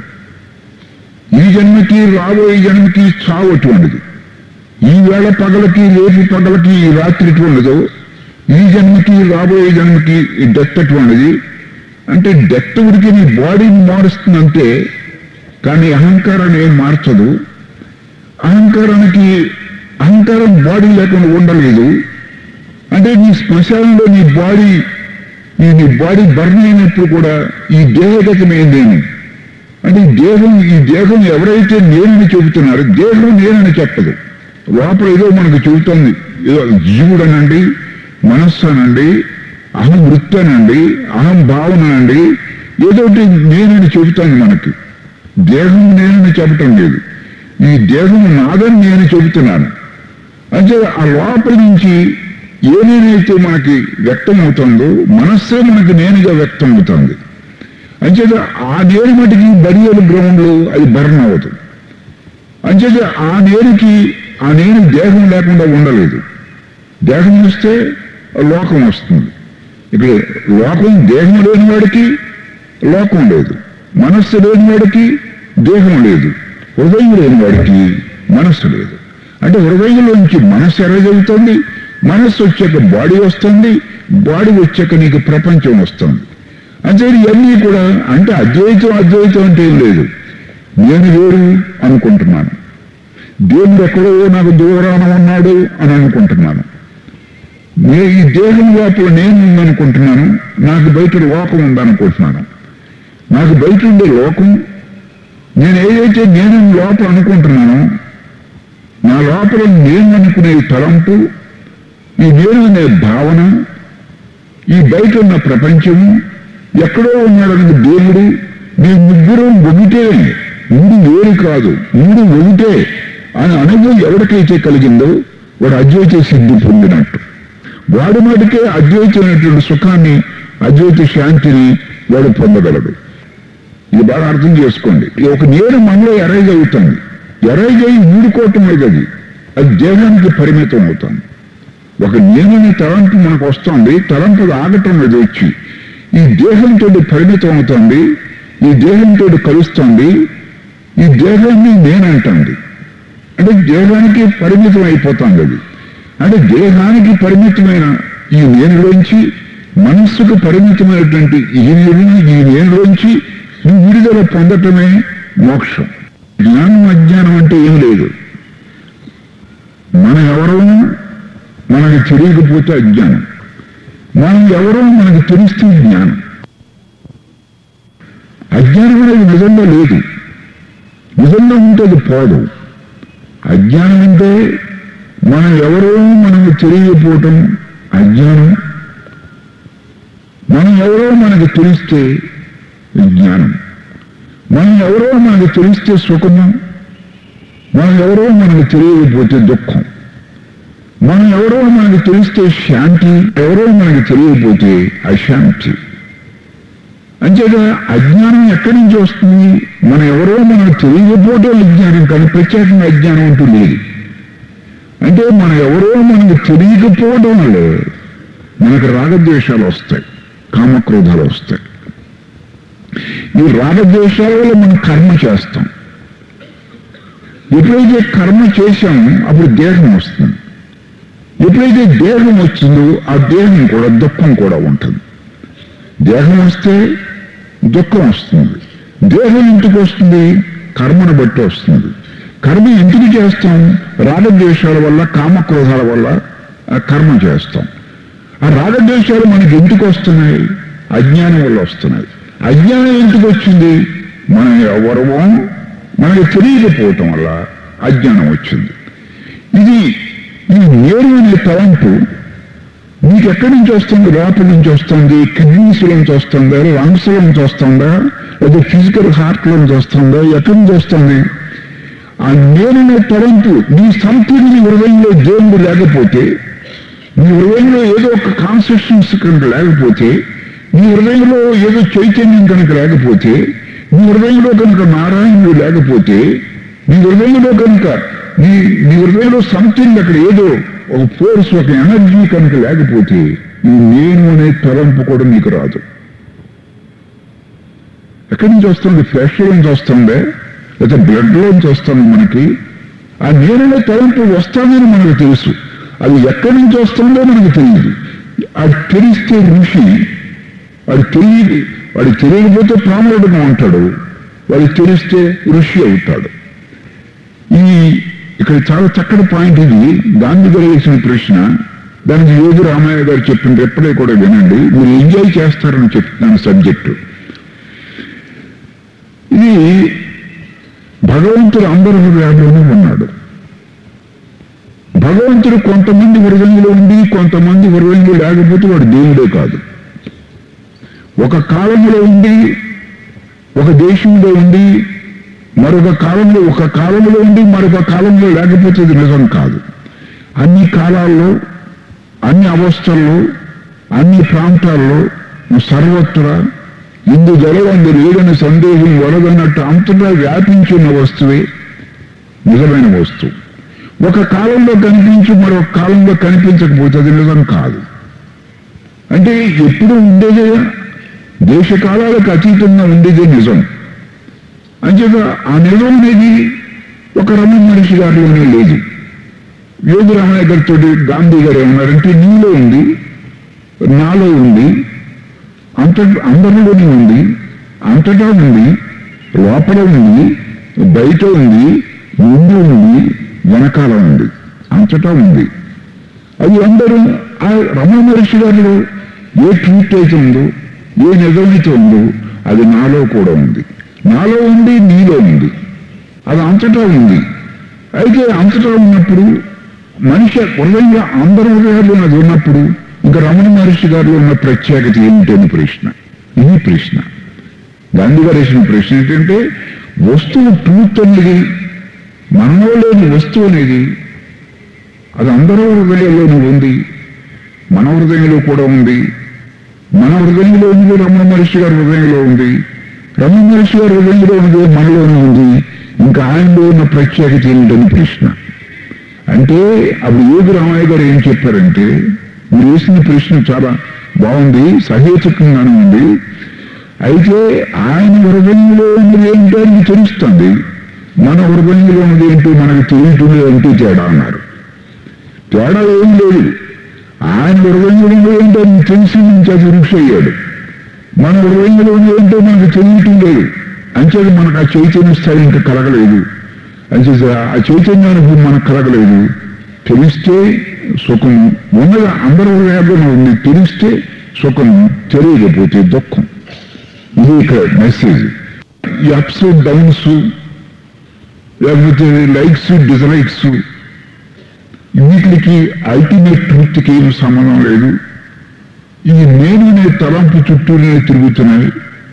ఈ జన్మకి రాబోయే జన్మకి చావు అటువంటిది ఈ వేళ పగలకి రేపు పగలకి ఈ రాత్రి ఎటువంటిదో ఈ జన్మకి రాబోయే జన్మకి ఈ డెత్ అటువంటిది అంటే డెత్ ఉడికి నీ బాడీని మారుస్తుందంటే కానీ అహంకారాన్ని ఏం మార్చదు అహంకారానికి అహంకారం బాడీ లేకుండా ఉండలేదు అంటే నీ శ్మశానంలో నీ బాడీ ఈ నీ బాడీ బర్న్ అయినప్పుడు కూడా ఈ దేహగతమైందేమి అంటే ఈ దేహం ఈ దేహం ఎవరైతే నేనని చెబుతున్నారో దేహం నేనని చెప్పదు లోపల ఏదో మనకు చెబుతోంది ఏదో జీవుడనండి మనస్సు అనండి అహం వృత్తి అనండి అహం భావన అనండి ఏదో ఒకటి నేనని చెబుతోంది మనకి దేహం నేనని చెప్పటం లేదు ఈ దేహం నాదని నేను చెబుతున్నాను అంటే ఆ లోపల నుంచి ఏనేనైతే మనకి వ్యక్తం అవుతుందో మనస్సే మనకి నేనుగా వ్యక్తం అవుతుంది అంచేత ఆ నేరు మటుకి బరియల్ గ్రౌండ్ లో అది బర్న్ అవ్వదు అంచేత ఆ నేరుకి ఆ నేను దేహం లేకుండా ఉండలేదు దేహం వస్తే లోకం వస్తుంది ఇక్కడ లోకం దేహం లేని వాడికి లోకం లేదు మనస్సు లేని వాడికి దేహం లేదు హృదయం లేని వాడికి మనస్సు లేదు అంటే హృదయంలోంచి మనస్సు ఎర్రజవుతుంది మనస్సు వచ్చాక బాడీ వస్తుంది బాడీ వచ్చాక నీకు ప్రపంచం వస్తుంది అంటే ఇవన్నీ కూడా అంటే అద్వైతం అద్వైతం అంటే ఏం లేదు నేను వేరు అనుకుంటున్నాను దేవుడు ఎక్కడో నాకు దూరాన ఉన్నాడు అని అనుకుంటున్నాను నే ఈ దేహం లోపల నేను ఉందనుకుంటున్నాను నాకు బయట లోకం ఉందనుకుంటున్నాను నాకు బయట ఉండే లోకం నేను ఏదైతే నేను లోపల అనుకుంటున్నానో నా లోపల నేను అనుకునే తలంపు ఈ నేను అనే భావన ఈ బయట ఉన్న ప్రపంచము ఎక్కడో ఉన్నాడన్నది దేవుడు మీ ముగ్గురు ఒకటే మూడు వేరు కాదు మూడు ఒకటే అని అనుభవం ఎవరికైతే కలిగిందో వాడు అద్వైత సిద్ధి పొందినట్టు వాడు మటుకే అద్వైతమైనటువంటి సుఖాన్ని అద్వైత శాంతిని వాడు పొందగలడు ఇది బాగా అర్థం చేసుకోండి ఈ ఒక నేను మనలో ఎరైజ్ అవుతుంది ఎరైజ్ అయ్యి ఊడుకోవటం లేదు అది అది దేహానికి పరిమితం అవుతుంది ఒక నేనని తలంపు మనకు వస్తుంది తలంపు ఆగటం లేదు వచ్చి ఈ దేహంతో పరిమితం అవుతుంది ఈ దేహంతో కలుస్తుంది ఈ దేహాన్ని నేనంటుంది అంటే దేహానికి పరిమితం అయిపోతుంది అది అంటే దేహానికి పరిమితమైన ఈ నేనులోంచి మనస్సుకు పరిమితమైనటువంటి ఈ నేను ఈ నేనులోంచి నువ్వు విడుదల పొందటమే మోక్షం జ్ఞానం అజ్ఞానం అంటే ఏం లేదు మనం ఎవరో మనకి తెలియకపోతే అజ్ఞానం మనం ఎవరో మనకి తెలిస్తే జ్ఞానం అజ్ఞానం అనేది నిజంగా లేదు నిజంగా ఉంటే అది పోదు అజ్ఞానం అంటే మనం ఎవరో మనకు తెలియకపోవటం అజ్ఞానం మనం ఎవరో మనకు తెలిస్తే జ్ఞానం మనం ఎవరో మనకు తెలిస్తే సుఖము మనం ఎవరో మనకు తెలియకపోతే దుఃఖం మనం ఎవరో మనకు తెలిస్తే శాంతి ఎవరో మనకు తెలియకపోతే అశాంతి అంతేగా అజ్ఞానం ఎక్కడి నుంచి వస్తుంది మనం ఎవరో మనకు తెలియకపోవడం అజ్ఞానం కానీ ప్రత్యేకంగా అజ్ఞానం అంటూ లేదు అంటే మనం ఎవరో మనకు తెలియకపోవడం వల్ల మనకు రాగద్వేషాలు వస్తాయి కామక్రోధాలు వస్తాయి ఈ రాగద్వేషాల వల్ల మనం కర్మ చేస్తాం ఎప్పుడైతే కర్మ చేశామో అప్పుడు దేహం వస్తుంది ఎప్పుడైతే దేహం వచ్చిందో ఆ దేహం కూడా దుఃఖం కూడా ఉంటుంది దేహం వస్తే దుఃఖం వస్తుంది దేహం ఇంటికి వస్తుంది కర్మను బట్టి వస్తుంది కర్మ ఎందుకు చేస్తాం రాగద్వేషాల వల్ల కామక్రోధాల వల్ల ఆ కర్మ చేస్తాం ఆ రాగద్వేషాలు మనకి ఎందుకు వస్తున్నాయి అజ్ఞానం వల్ల వస్తున్నాయి అజ్ఞానం ఎందుకు వచ్చింది మనం ఎవరమో మనకి తెలియకపోవటం వల్ల అజ్ఞానం వచ్చింది ఇది ఈ నేరు అనే తలంపు మీకు ఎక్కడి నుంచి వస్తుంది లోపల నుంచి వస్తుంది కిడ్నీస్ నుంచి వస్తుందా లంగ్స్ నుంచి వస్తుందా లేదా ఫిజికల్ హార్ట్ నుంచి వస్తుందా ఎక్కడి నుంచి వస్తుంది ఆ నేననే తలంపు నీ సంపూర్ణ హృదయంలో దేవుడు లేకపోతే నీ హృదయంలో ఏదో ఒక కాన్సెప్షన్స్ కనుక లేకపోతే నీ హృదయంలో ఏదో చైతన్యం కనుక లేకపోతే నీ హృదయంలో కనుక నారాయణుడు లేకపోతే నీ హృదయంలో కనుక నీ నీ హృదయంలో సంథింగ్ అక్కడ ఏదో ఒక ఫోర్స్ ఒక ఎనర్జీ కనుక లేకపోతే ఈ నేను అనే తలంపు కూడా నీకు రాదు ఎక్కడి నుంచి వస్తుంది ఫ్లెష్ నుంచి వస్తుందే లేదా బ్లడ్ లోంచి వస్తుంది మనకి ఆ నేననే తలంపు వస్తుందని మనకు తెలుసు అది ఎక్కడి నుంచి వస్తుందో మనకు తెలియదు అది తెలిస్తే ఋషి వాడు తెలియదు వాడు తెలియకపోతే ప్రాముడుగా ఉంటాడు వాడు తెలిస్తే ఋషి అవుతాడు ఈ ఇక్కడ చాలా చక్కటి పాయింట్ ఇది గాంధీ గారు వేసిన ప్రశ్న దానికి యోగి రామయ్య గారు చెప్పిన రెప్పలే కూడా వినండి మీరు ఎంజాయ్ చేస్తారని చెప్తున్నాను సబ్జెక్టు ఇది భగవంతుడు అందరి హృదయాల్లోనే ఉన్నాడు భగవంతుడు కొంతమంది హృదయంలో ఉండి కొంతమంది హృదయంలో లేకపోతే వాడు దేవుడే కాదు ఒక కాలంలో ఉండి ఒక దేశంలో ఉండి మరొక కాలంలో ఒక కాలంలో ఉండి మరొక కాలంలో లేకపోతే ఇది నిజం కాదు అన్ని కాలాల్లో అన్ని అవస్థల్లో అన్ని ప్రాంతాల్లో సర్వత్రా ఇందు జలవందు లేదని సందేహం వరదన్నట్టు అంతటా వ్యాపించిన వస్తువే నిజమైన వస్తువు ఒక కాలంలో కనిపించి మరొక కాలంలో కనిపించకపోతే అది నిజం కాదు అంటే ఎప్పుడు ఉండేదే దేశకాలాలకు అతీతంగా ఉండేదే నిజం అంచేత ఆ నిజం అనేది ఒక రమణ మనిషి గారిలోనే లేదు యోగి రమణ గారితో గాంధీ గారు ఏమన్నారంటే నీలో ఉంది నాలో ఉంది అంత అందరిలోనే ఉంది అంతటా ఉంది లోపల ఉంది బయట ఉంది ముందు ఉంది వెనకాల ఉంది అంతటా ఉంది అది అందరూ ఆ రమణ మహర్షి గారిలో ఏ ట్రూత్ అయితే ఉందో ఏ నిజమైతే ఉందో అది నాలో కూడా ఉంది నాలో ఉంది నీలో ఉంది అది అంతటా ఉంది అయితే అంతటా ఉన్నప్పుడు మనిషి హృదయంగా అందరి హృదయాల్లో అది ఉన్నప్పుడు ఇంకా రమణ మహర్షి గారిలో ఉన్న ప్రత్యేకత ఏమిటని ప్రశ్న ఇది ప్రశ్న గాంధీ గారు వేసిన ప్రశ్న ఏంటంటే వస్తువు ట్రూత్ అనేది మనలో లేని వస్తువు అనేది అది అందరూ హృదయంలోనూ ఉంది మన హృదయంలో కూడా ఉంది మన హృదయంలో ఉంది రమణ మహర్షి గారి హృదయంలో ఉంది రమణ మహర్షి గారి హృదయంలో ఉంది మనలోనే ఉంది ఇంకా ఆయనలో ఉన్న ప్రత్యేకత ఏంటని ప్రశ్న అంటే అప్పుడు యోగి రామయ్య గారు ఏం చెప్పారంటే మీరు వేసిన ప్రశ్న చాలా బాగుంది సహేతుకంగానే ఉంది అయితే ఆయన హృదయంలో ఉన్నది ఏంటో అని తెలుస్తుంది మన హృదయంలో ఉన్నది ఏంటో మనకు తెలియటం అంటే తేడా అన్నారు తేడా ఏం లేదు ఆయన హృదయంలో ఉన్నది ఏంటో అని తెలిసి నుంచి అది వృక్ష అయ్యాడు మన హృదయంలో ఉన్నది ఏంటో మనకు తెలియటం లేదు అంచేది మనకు ఆ చైతన్య స్థాయి ఇంకా కలగలేదు అంచేది ఆ చైతన్యానికి మనకు కలగలేదు తెలిస్తే సుఖము ఉన్నది అందరి హృదయాల్లో ఉంది తెలిస్తే సుఖము తెలియకపోతే దుఃఖం ఇది ఇక్కడ మెసేజ్ ఈ అప్స్ డౌన్స్ లేకపోతే లైక్స్ డిజలైక్స్ వీటికి అల్టిమేట్ ట్రూత్కి ఏం సంబంధం లేదు ఈ నేనునే తలంపు చుట్టూనే తిరుగుతున్నాయి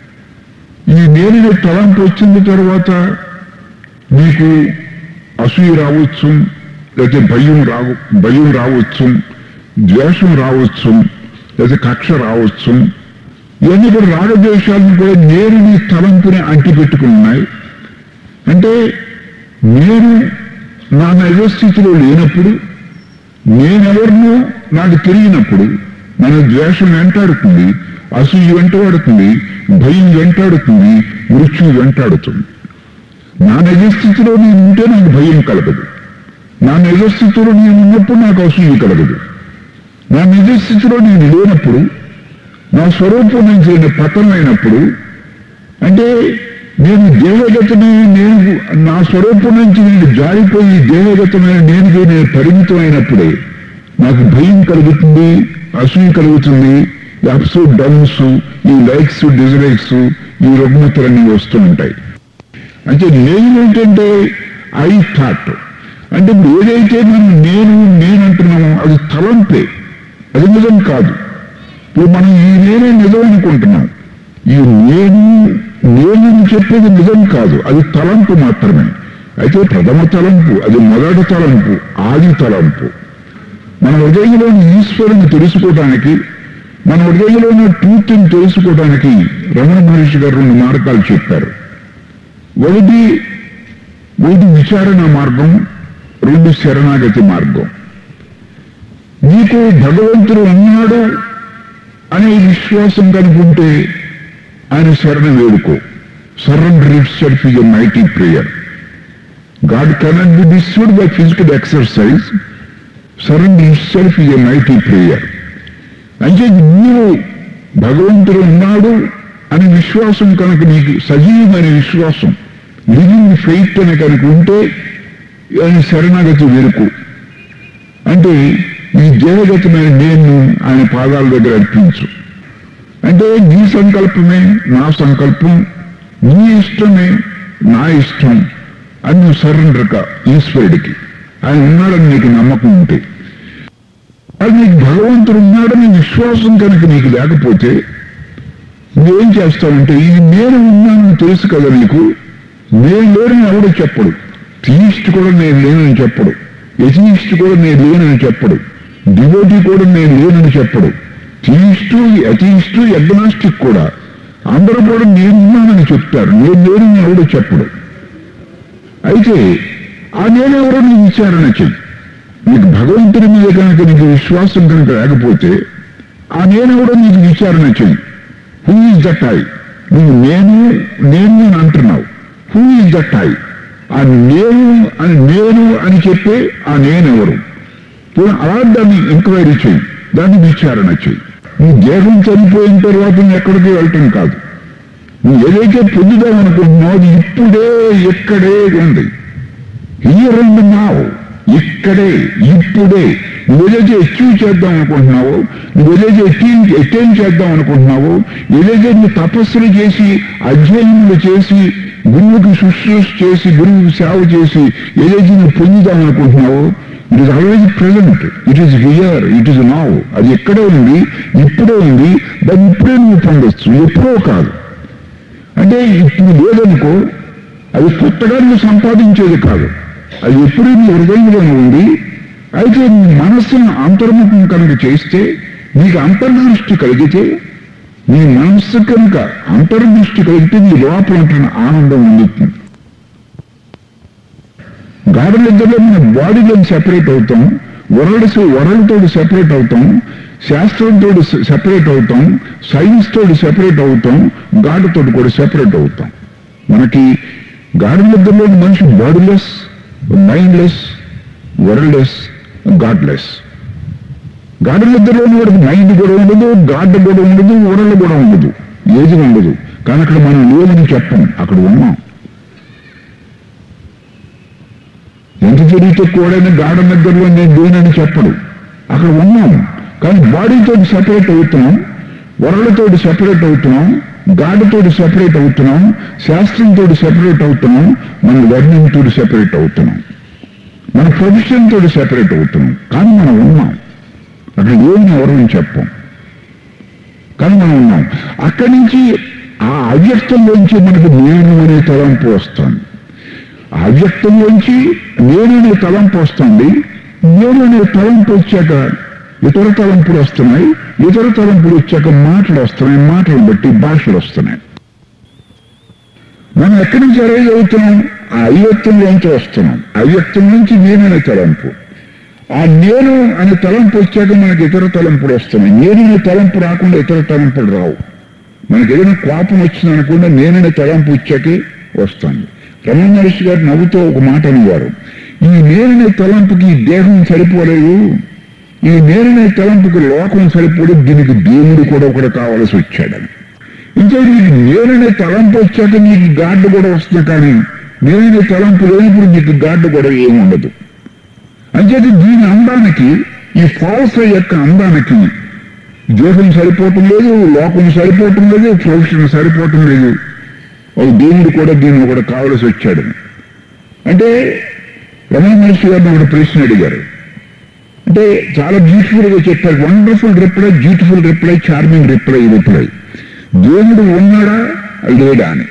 ఈ నేనునే తలంపు వచ్చిన తర్వాత మీకు అసూయ రావచ్చు లేకపోతే భయం రావు భయం రావచ్చు ద్వేషం రావచ్చు లేకపోతే కక్ష రావచ్చు ఇవన్నీ కూడా రాగద్వేషాలను కూడా నేను నీ తలంపుని అంటిపెట్టుకుని ఉన్నాయి అంటే నేను నా నిజస్థితిలో లేనప్పుడు నేనెవరినో నాకు తెలియనప్పుడు మన ద్వేషం వెంటాడుతుంది అసూయ వెంటాడుతుంది భయం వెంటాడుతుంది మృత్యు వెంటాడుతుంది నా నిజస్థితిలో నేను ఉంటే నాకు భయం కలగదు నా నిజస్థితిలో నేను ఉన్నప్పుడు నాకు అసూయ కలగదు నా నిజస్థితిలో నేను లేనప్పుడు నా స్వరూపం నుంచి నేను పతనమైనప్పుడు అంటే నేను దేవగతమైన నేను నా స్వరూపం నుంచి నేను జారిపోయి దేవగతమైన నేనుగా నేను పరిమితమైనప్పుడే నాకు భయం కలుగుతుంది అసూయ కలుగుతుంది ఈ అప్స్ డౌన్స్ ఈ లైక్స్ డిజలైక్స్ ఈ రుగ్మతలన్నీ వస్తూ ఉంటాయి అంటే నేను ఏంటంటే ఐ థాట్ అంటే ఇప్పుడు ఏదైతే మనం నేను నేను అంటున్నామో అది తలంపే అది నిజం కాదు ఇప్పుడు మనం ఈ నేనే నిజం అనుకుంటున్నాం ఈ నేను నేను అని చెప్పేది నిజం కాదు అది తలంపు మాత్రమే అయితే ప్రథమ తలంపు అది మొదటి తలంపు ఆది తలంపు మన హృదయంలోని ఈశ్వరుని తెలుసుకోవడానికి మన హృదయంలోని ట్రూత్ని తెలుసుకోవడానికి రమణ మహర్షి గారు రెండు మార్గాలు చెప్పారు ఒకటి ఒకటి విచారణ మార్గం రెండు శరణాగతి మార్గం నీకు భగవంతుడు ఉన్నాడు అనే విశ్వాసం కనుకుంటే ఆయన శరణ వేడుకో surrender itself is a mighty prayer God cannot be disused by physical exercise surrender itself is a mighty prayer అంటే నీవు భగవంతుడు ఉన్నాడు అనే విశ్వాసం కనుక నీకు సజీవమైన విశ్వాసం లివింగ్ ఫెయిత్ అని కనుక ఉంటే ఆయన శరణాగతి వేరుకు అంటే ఈ దేవగతమైన నేను ఆయన పాదాల దగ్గర అర్పించు అంటే నీ సంకల్పమే నా సంకల్పం నీ ఇష్టమే నా ఇష్టం అని నువ్వు సరెండర్గా ఈశ్వరుడికి ఆయన ఉన్నాడని నీకు నమ్మకం ఉంటే అది నీకు భగవంతుడు ఉన్నాడని విశ్వాసం కనుక నీకు లేకపోతే నువ్వేం చేస్తావంటే ఇది నేను ఉన్నానని తెలుసు కదా నీకు నేను లేనని ఎవడు చెప్పడు థీయిస్ట్ కూడా నేను లేనని చెప్పడు ఎథీయిస్ట్ కూడా నేను లేనని చెప్పడు డివోటీ కూడా నేను లేనని చెప్పడు థీయిస్టు అథీయిస్టు అగ్నాస్టిక్ కూడా అందరూ కూడా నేనున్నానని చెప్తారు నేను లేనని ఎవడు చెప్పడు అయితే ఆ నేనెవరో నీ విచారణ చెయ్యి నీకు భగవంతుని మీద కనుక నీకు విశ్వాసం కనుక లేకపోతే ఆ నేనెవడో నీకు విచారణ చెయ్యి హూ ఈజ్ దట్ ఐ నువ్వు నేను నేను అని అంటున్నావు హూ ఈజ్ దట్ ఐ ఆ నేను అని నేను అని చెప్పే ఆ నేనెవరు పోనీ అలా దాన్ని ఎంక్వైరీ చెయ్యి దాన్ని విచారణ చెయ్యి నీ దేహం చనిపోయిన తర్వాత నువ్వు ఎక్కడికి వెళ్ళటం కాదు నువ్వు ఏదైతే పొందుదాం అనుకుంటున్నావు అది ఇప్పుడే ఎక్కడే ఉంది హియర్ అండ్ నావ్ ఇక్కడే ఇప్పుడే నువ్వు ఏదైతే అచీవ్ చేద్దాం అనుకుంటున్నావో నువ్వు ఏదైతే అచీవ్ అటైన్ చేద్దాం అనుకుంటున్నావో ఏదైతే నువ్వు తపస్సులు చేసి అధ్యయనములు చేసి గురువుకి శుశ్రూష చేసి గురువుకి సేవ చేసి ఏదైతే నువ్వు పొందుదాం అనుకుంటున్నావో it is always present it is here it is now అది ఎక్కడే ఉంది ఇప్పుడే ఉంది దాన్ని ఇప్పుడే నువ్వు పొందొచ్చు ఎప్పుడో కాదు అంటే ఇప్పుడు లేదనుకో అది కొత్తగా నువ్వు సంపాదించేది కాదు అది ఎప్పుడూ నీ హృదయంలోనే ఉంది అయితే నీ మనస్సును అంతర్ముఖం కనుక చేస్తే నీకు అంతర్దృష్టి కలిగితే నీ మనస్సు కనుక అంతర్దృష్టి కలిగితే నీ లోపల ఉంటున్న ఆనందం అందుతుంది గాఢనిద్రలో మన బాడీలో సెపరేట్ అవుతాం వరల్డ్స్ వరల్డ్తో సెపరేట్ అవుతాం శాస్త్రంతో సెపరేట్ అవుతాం సైన్స్ తోటి సెపరేట్ అవుతాం గాడ్ తోటి కూడా సెపరేట్ అవుతాం మనకి గాఢనిద్రలో మనిషి బాడీలెస్ మైండ్లెస్ వరల్డ్లెస్ గాడ్లెస్ గాఢనిద్రలో వాడికి మైండ్ కూడా ఉండదు గాడ్ కూడా ఉండదు వరల్డ్ కూడా ఉండదు ఏది ఉండదు కానీ అక్కడ మనం లేదని చెప్పం అక్కడ ఉన్నాం ఎంత తిరిగితే కూడా గాఢ నిద్రలో నేను దేనని చెప్పడు అక్కడ ఉన్నాం కానీ బాడీతో సెపరేట్ అవుతున్నాం వరలతో సెపరేట్ అవుతున్నాం గాడితో సెపరేట్ అవుతున్నాం శాస్త్రంతో సెపరేట్ అవుతున్నాం మన వర్ణంతో సెపరేట్ అవుతున్నాం మన ప్రొఫెషన్ తోటి సెపరేట్ అవుతున్నాం కానీ మనం ఉన్నాం అక్కడ ఏమి ఎవరు చెప్పం కానీ మనం ఉన్నాం అక్కడి నుంచి ఆ అవ్యక్తంలోంచి మనకు నేను అనే తలంపు వస్తుంది ఆ అవ్యక్తంలోంచి నేను అనే తలంపు వస్తుంది నేను అనే తలంపు వచ్చాక ఇతర తలంపులు వస్తున్నాయి ఇతర తలంపులు వచ్చాక మాటలు వస్తున్నాయి మాటలు బట్టి భాషలు వస్తున్నాయి మనం ఎక్కడి నుంచి అరేజ్ అవుతున్నాం ఆ అవ్యక్తంలోంచి వస్తున్నాం అవ్యక్తం నుంచి నేననే తలంపు ఆ నేను అనే తలంపు వచ్చాక మనకి ఇతర తలంపులు వస్తున్నాయి నేను అనే తలంపు రాకుండా ఇతర తలంపులు రావు మనకి ఏదైనా కోపం వచ్చింది అనుకుండా నేననే తలంపు వచ్చాకే వస్తుంది రమణ మహర్షి గారు నవ్వుతూ ఒక మాట అనేవారు ఈ నేననే తలంపుకి ఈ దేహం సరిపోలేదు ఈ నేననే తలంపుకి లోకం సరిపోలేదు దీనికి దేవుడు కూడా ఒకటి కావాల్సి వచ్చాడని ఇంకా నీకు నేననే తలంపు వచ్చాక నీకు గాడ్డు కూడా వస్తుంది కానీ నేననే తలంపు లేనప్పుడు నీకు గాడ్డు కూడా ఏముండదు అంచేది దీని అందానికి ఈ ఫాల్స్ యొక్క అందానికి దేహం సరిపోవటం లేదు లోకం సరిపోవటం లేదు ప్రొఫెషన్ సరిపోవటం లేదు ఒక దేవుడు కూడా దీన్ని కూడా కావలసి వచ్చాడు అంటే రమణ మహర్షి గారిని ఒక ప్రశ్న అడిగారు అంటే చాలా బ్యూటిఫుల్ గా చెప్పారు wonderful reply beautiful reply charming reply reply దేవుడు ఉన్నాడా లేడా అని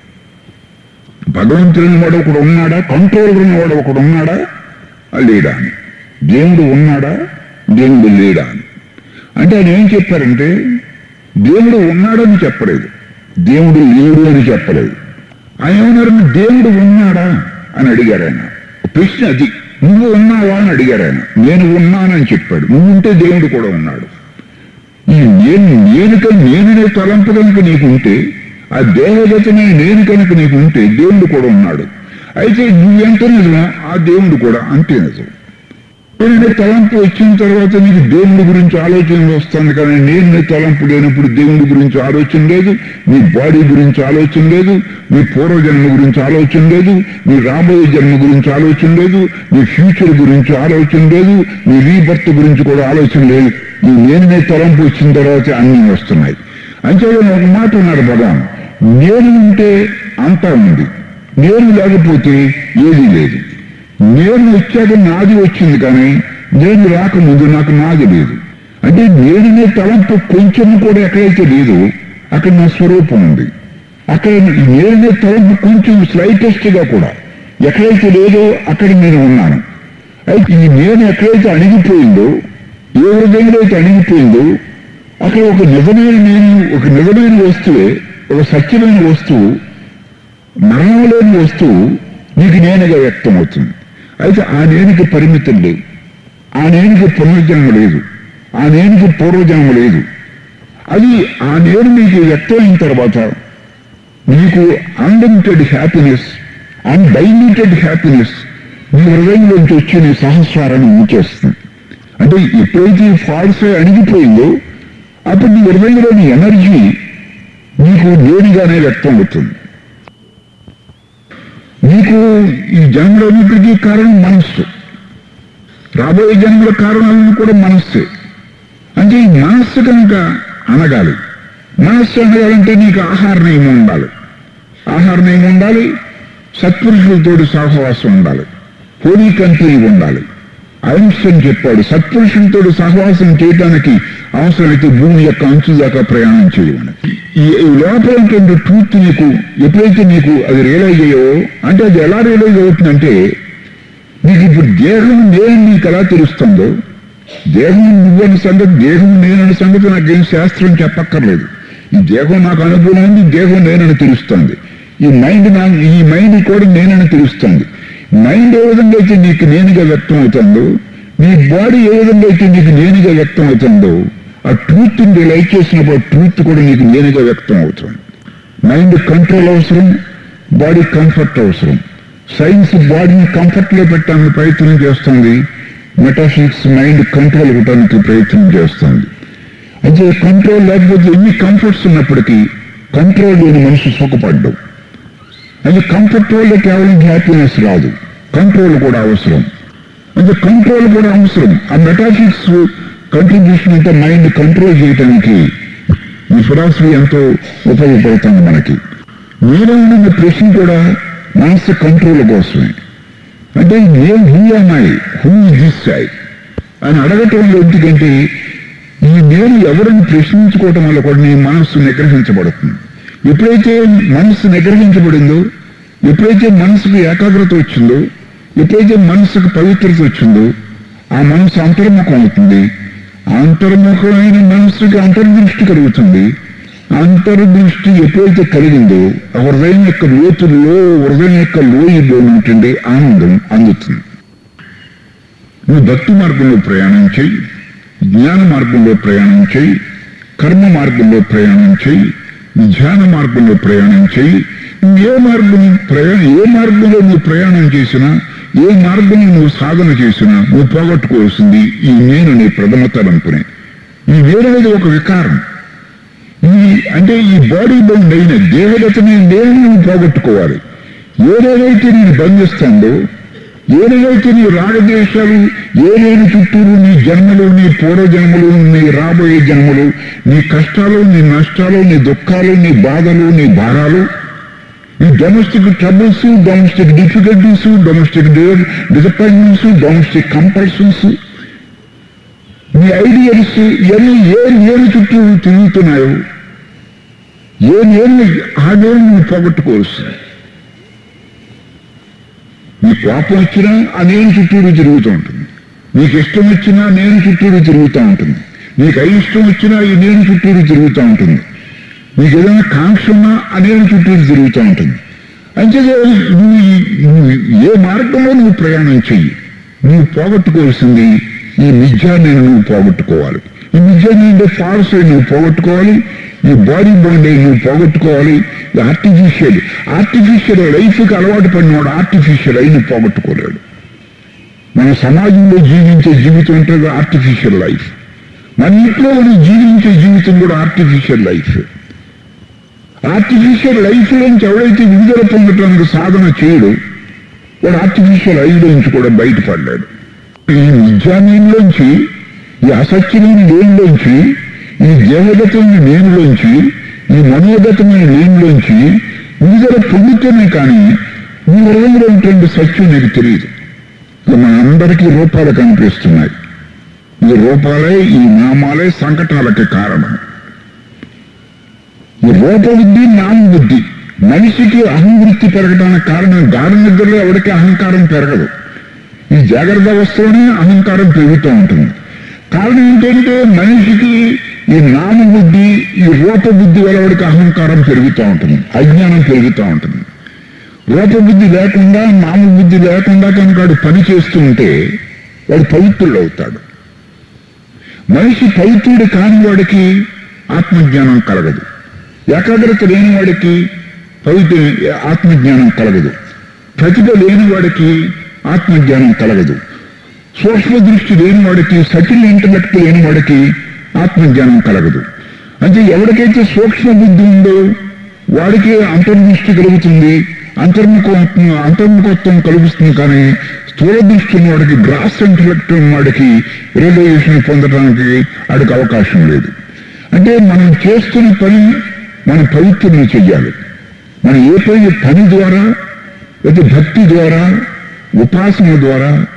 భగవంతుని వాడు ఒకడు ఉన్నాడా కంట్రోల్ ఉన్నవాడు ఒకడు ఉన్నాడా లేడా అని దేవుడు ఉన్నాడా దేవుడు లేడా అని అంటే ఆయన ఏం చెప్పారంటే దేవుడు ఉన్నాడని చెప్పలేదు దేవుడు లేడు అని చెప్పలేదు ఆయన ఏమన్నారు దేవుడు ఉన్నాడా అని అడిగారు ఆయన ప్రశ్న అది నువ్వు ఉన్నావా అని అడిగారు ఆయన నేను ఉన్నానని చెప్పాడు నువ్వు ఉంటే దేవుడు కూడా ఉన్నాడు ఈ నేను నేను కనుక నేనునే తలంపు కనుక నీకు ఉంటే ఆ దేహగతనే నేను కనుక నీకు ఉంటే దేవుడు కూడా ఉన్నాడు అయితే నువ్వెంత నిజమో ఆ దేవుడు కూడా అంతే నిజం నేనే తలంపు వచ్చిన తర్వాత నీకు దేవుడి గురించి ఆలోచన వస్తుంది కానీ నేను తలంపు లేనప్పుడు దేవుడి గురించి ఆలోచన లేదు నీ బాడీ గురించి ఆలోచన లేదు నీ పూర్వజన్మ గురించి ఆలోచన లేదు నీ రాబోయే జన్మ గురించి ఆలోచన లేదు నీ ఫ్యూచర్ గురించి ఆలోచన లేదు నీ రీబర్త్ గురించి కూడా ఆలోచన లేదు నీ నేనే తలంపు వచ్చిన తర్వాత అన్నీ వస్తున్నాయి అంతేగాని ఒక మాట ఉన్నారు భగవాన్ నేను ఉంటే అంతా ఉంది నేను లేకపోతే ఏదీ లేదు నేను వచ్చాక నాది వచ్చింది కానీ నేను రాకముందు నాకు నాది లేదు అంటే నేనునే తలంపు కొంచెం కూడా ఎక్కడైతే లేదు అక్కడ నా స్వరూపం ఉంది అక్కడ నేనునే తలంపు కొంచెం స్లైటెస్ట్ గా కూడా ఎక్కడైతే లేదో అక్కడ నేను ఉన్నాను అయితే ఈ నేను ఎక్కడైతే అణిగిపోయిందో ఏ హృదయంలో అయితే అణిగిపోయిందో అక్కడ ఒక నిజమైన నేను ఒక నిజమైన వస్తువే ఒక సత్యమైన వస్తువు మరణం లేని వస్తువు నీకు నేనుగా వ్యక్తం అవుతుంది అయితే ఆ నేనికి పరిమితం లేదు ఆ నేనికి పునర్జన్మ లేదు ఆ నేనికి పూర్వజన్మ లేదు అది ఆ నేను నీకు వ్యక్తమైన తర్వాత నీకు అన్లిమిటెడ్ హ్యాపీనెస్ అన్డైల్యూటెడ్ హ్యాపీనెస్ నీ హృదయంలోంచి వచ్చి నీ సహస్రాన్ని మూచేస్తుంది అంటే ఎప్పుడైతే ఈ ఫాల్స్ అణిగిపోయిందో అప్పుడు నీ హృదయంలోని ఎనర్జీ నీకు నేనుగానే వ్యక్తం అవుతుంది నీకు ఈ జన్మలన్నిటికీ కారణం మనస్సు రాబోయే జన్మల కారణాలను కూడా మనస్సే అంటే ఈ మనస్సు కనుక అనగాలి మనస్సు అనగాలంటే నీకు ఆహార నియమం ఉండాలి ఆహార నియమం ఉండాలి సత్పురుషులతోటి సహవాసం ఉండాలి హోలీ కంపెనీ ఉండాలి ఐన్స్టైన్ చెప్పాడు సత్పురుషులతో సహవాసం చేయడానికి అవసరమైతే భూమి యొక్క అంచు దాకా ప్రయాణం చేయమని ఈ ఈ లోపల ఉన్నటువంటి ట్రూత్ నీకు ఎప్పుడైతే నీకు అది రియలైజ్ అయ్యో అంటే అది ఎలా రియలైజ్ అవుతుందంటే నీకు ఇప్పుడు దేహం నేను నీకు ఎలా తెలుస్తుందో దేహం నువ్వని సంగతి దేహం నేనని సంగతి నాకేం శాస్త్రం చెప్పక్కర్లేదు ఈ దేహం నాకు అనుభవం ఉంది దేహం నేనని తెలుస్తుంది ఈ మైండ్ నా ఈ మైండ్ కూడా నేనని తెలుస్తుంది మైండ్ ఏ విధంగా అయితే నీకు నేనుగా వ్యక్తం అవుతుందో నీ బాడీ ఏ విధంగా అయితే నీకు నేనుగా వ్యక్తం అవుతుందో ఆ ట్రూత్ రిలైజ్ చేసినప్పుడు ఆ ట్రూత్ కూడా నీకు నేనుగా వ్యక్తం అవుతుంది మైండ్ కంట్రోల్ అవసరం బాడీ కంఫర్ట్ అవసరం సైన్స్ బాడీని కంఫర్ట్ లో పెట్టడానికి ప్రయత్నం చేస్తుంది మెటాఫిజిక్స్ మైండ్ కంట్రోల్ ఇవ్వడానికి ప్రయత్నం చేస్తుంది అయితే కంట్రోల్ లేకపోతే ఎన్ని కంఫర్ట్స్ ఉన్నప్పటికీ కంట్రోల్ లేని మనిషి సుఖపడ్డం అది కంఫర్ట్ వల్ల కేవలం హ్యాపీనెస్ రాదు కంట్రోల్ కూడా అవసరం అంటే కంట్రోల్ కూడా అవసరం ఆ మెటాఫిజిక్స్ కంట్రిబ్యూషన్ అంటే మైండ్ కంట్రోల్ చేయడానికి ఈ ఫిలాసఫీ ఎంతో ఉపయోగపడుతుంది మనకి మీలో ఉన్న ప్రశ్న కూడా మనసు కంట్రోల్ కోసమే అంటే ఏం హూ అమ్మాయి హూ దిస్ ఐ అని అడగటం వల్ల ఎందుకంటే ఈ నేను ఎవరిని ప్రశ్నించుకోవటం వల్ల కూడా నీ మనస్సు నిగ్రహించబడుతుంది ఎప్పుడైతే మనస్సు నిగ్రహించబడిందో ఎప్పుడైతే మనసుకు ఏకాగ్రత వచ్చిందో ఎప్పుడైతే మనసుకు పవిత్రత వచ్చిందో ఆ మనసు అంతర్ముఖం అవుతుంది అంతర్ముఖమైన మనసుకి అంతర్దృష్టి కలుగుతుంది అంతర్దృష్టి ఎప్పుడైతే కలిగిందో ఆ హృదయం యొక్క లోతుల్లో హృదయం యొక్క లోయలో ఉంటుండే ఆనందం అందుతుంది నువ్వు భక్తి మార్గంలో ప్రయాణం చేయి జ్ఞాన మార్గంలో ప్రయాణం చేయి కర్మ మార్గంలో ప్రయాణం చేయి ధ్యాన మార్గంలో ప్రయాణం చేయి నువ్వు ఏ మార్గం ప్రయాణం ఏ మార్గంలో నువ్వు ప్రయాణం చేసినా ఏ మార్గంలో నువ్వు సాధన చేసినా నువ్వు పోగొట్టుకోవాల్సింది ఈ నేను నీ ప్రథమ తలంపునే ఈ నేను అనేది ఒక వికారం ఈ అంటే ఈ బాడీ బౌండ్ అయిన దేవదతని నేను నువ్వు పోగొట్టుకోవాలి ఏదేదైతే నేను బంధిస్తుందో ఏదైతే నీ రాగద్వేషాలు ఏదేని చుట్టూరు నీ జన్మలు నీ పూర్వజన్మలు నీ రాబోయే జన్మలు నీ కష్టాలు నీ నష్టాలు నీ దుఃఖాలు నీ బాధలు నీ భారాలు ఈ domestic troubles domestic difficulties domestic disappointments domestic compulsions నీ ఐడియల్స్ ఇవన్నీ ఏ నేను చుట్టూ తిరుగుతున్నాయో ఏ నేను ఆ నేను నువ్వు పోగొట్టుకోవచ్చు నీ కోపం వచ్చినా ఆ నేను చుట్టూరు తిరుగుతూ ఉంటుంది నీకు ఇష్టం వచ్చినా నేను చుట్టూరు తిరుగుతూ ఉంటుంది నీకు అయిష్టం వచ్చినా ఈ నేను చుట్టూరు తిరుగుతూ ఉంటుంది నీకు ఏదైనా కాంక్ష ఉన్నా ఆ నేను చుట్టూరు తిరుగుతూ ఉంటుంది అంటే నువ్వు ఈ- నువ్వు ఏ మార్గంలో నువ్వు ప్రయాణం చెయ్యి నువ్వు పోగొట్టుకోవాల్సింది ఈ మిథ్యా నేను నువ్వు పోగొట్టుకోవాలి ఈ మిథ్యా నేను ఫాల్స్ నువ్వు పోగొట్టుకోవాలి ఈ బాడీ బాండ్ నువ్వు పోగొట్టుకోవాలి ఈ ఆర్టిఫిషియల్ ఆర్టిఫిషియల్ లైఫ్కి అలవాటు పడినవాడు ఆర్టిఫిషియల్ అయి నువ్వు పోగొట్టుకోలేడు మన సమాజంలో జీవించే జీవితం ఉంటుంది ఆర్టిఫిషియల్ లైఫ్ మన ఇంట్లో మనం జీవించే జీవితం కూడా ఆర్టిఫిషియల్ లైఫ్ ఆర్టిఫిషియల్ లైఫ్ నుంచి ఎవడైతే విడుదల పొందటానికి సాధన చేయడు వాడు ఆర్టిఫిషియల్ ఐ నుంచి కూడా బయటపడ్డాడు ఈ విద్యానీయంలోంచి ఈ అసత్యమైన లేనిలోంచి ఈ దేవగతమైన నేనులోంచి ఈ మనోగతమైన లేనిలోంచి విడుదల పొందితేనే కానీ ఈ హృదయంలో ఉన్నటువంటి సత్యం నీకు తెలియదు ఇక మన అందరికీ రూపాలు కనిపిస్తున్నాయి ఈ రూపాలే ఈ నామాలే సంకటాలకి కారణం ఈ రూపబుద్ధి నామబుద్ధి మనిషికి అహంవృత్తి పెరగడానికి కారణం గాఢ నిద్రలో ఎవరికి అహంకారం పెరగదు ఈ జాగ్రత్త అవస్థలోనే అహంకారం పెరుగుతూ ఉంటుంది కారణం ఏంటంటే మనిషికి ఈ నామబుద్ధి ఈ రూపబుద్ధి వల్ల వాడికి అహంకారం పెరుగుతూ ఉంటుంది అజ్ఞానం పెరుగుతూ ఉంటుంది రూపబుద్ధి లేకుండా నామబుద్ధి లేకుండా కనుక వాడు పని చేస్తూ ఉంటే వాడు పవిత్రుడు అవుతాడు మనిషి పవిత్రుడు కాని వాడికి ఆత్మజ్ఞానం కలగదు ఏకాగ్రత లేని వాడికి పవిత్ర ఆత్మజ్ఞానం కలగదు ప్రతిభ లేని వాడికి ఆత్మజ్ఞానం కలగదు సూక్ష్మ దృష్టి లేని వాడికి సటిల్ ఇంటలెక్ట్ లేని వాడికి ఆత్మజ్ఞానం కలగదు అంటే ఎవరికైతే సూక్ష్మ బుద్ధి ఉందో వాడికి అంతర్దృష్టి కలుగుతుంది అంతర్ముఖ అంతర్ముఖత్వం కలుగుతుంది కానీ స్థూల దృష్టి ఉన్న వాడికి గ్రాస్ ఇంటలెక్ట్ ఉన్న వాడికి రియలైజేషన్ పొందడానికి వాడికి అవకాశం లేదు అంటే మనం చేస్తున్న పని మనం పవిత్రులు చెయ్యాలి మనం ఏ పని పని ద్వారా లేదా భక్తి ద్వారా ఉపాసన ద్వారా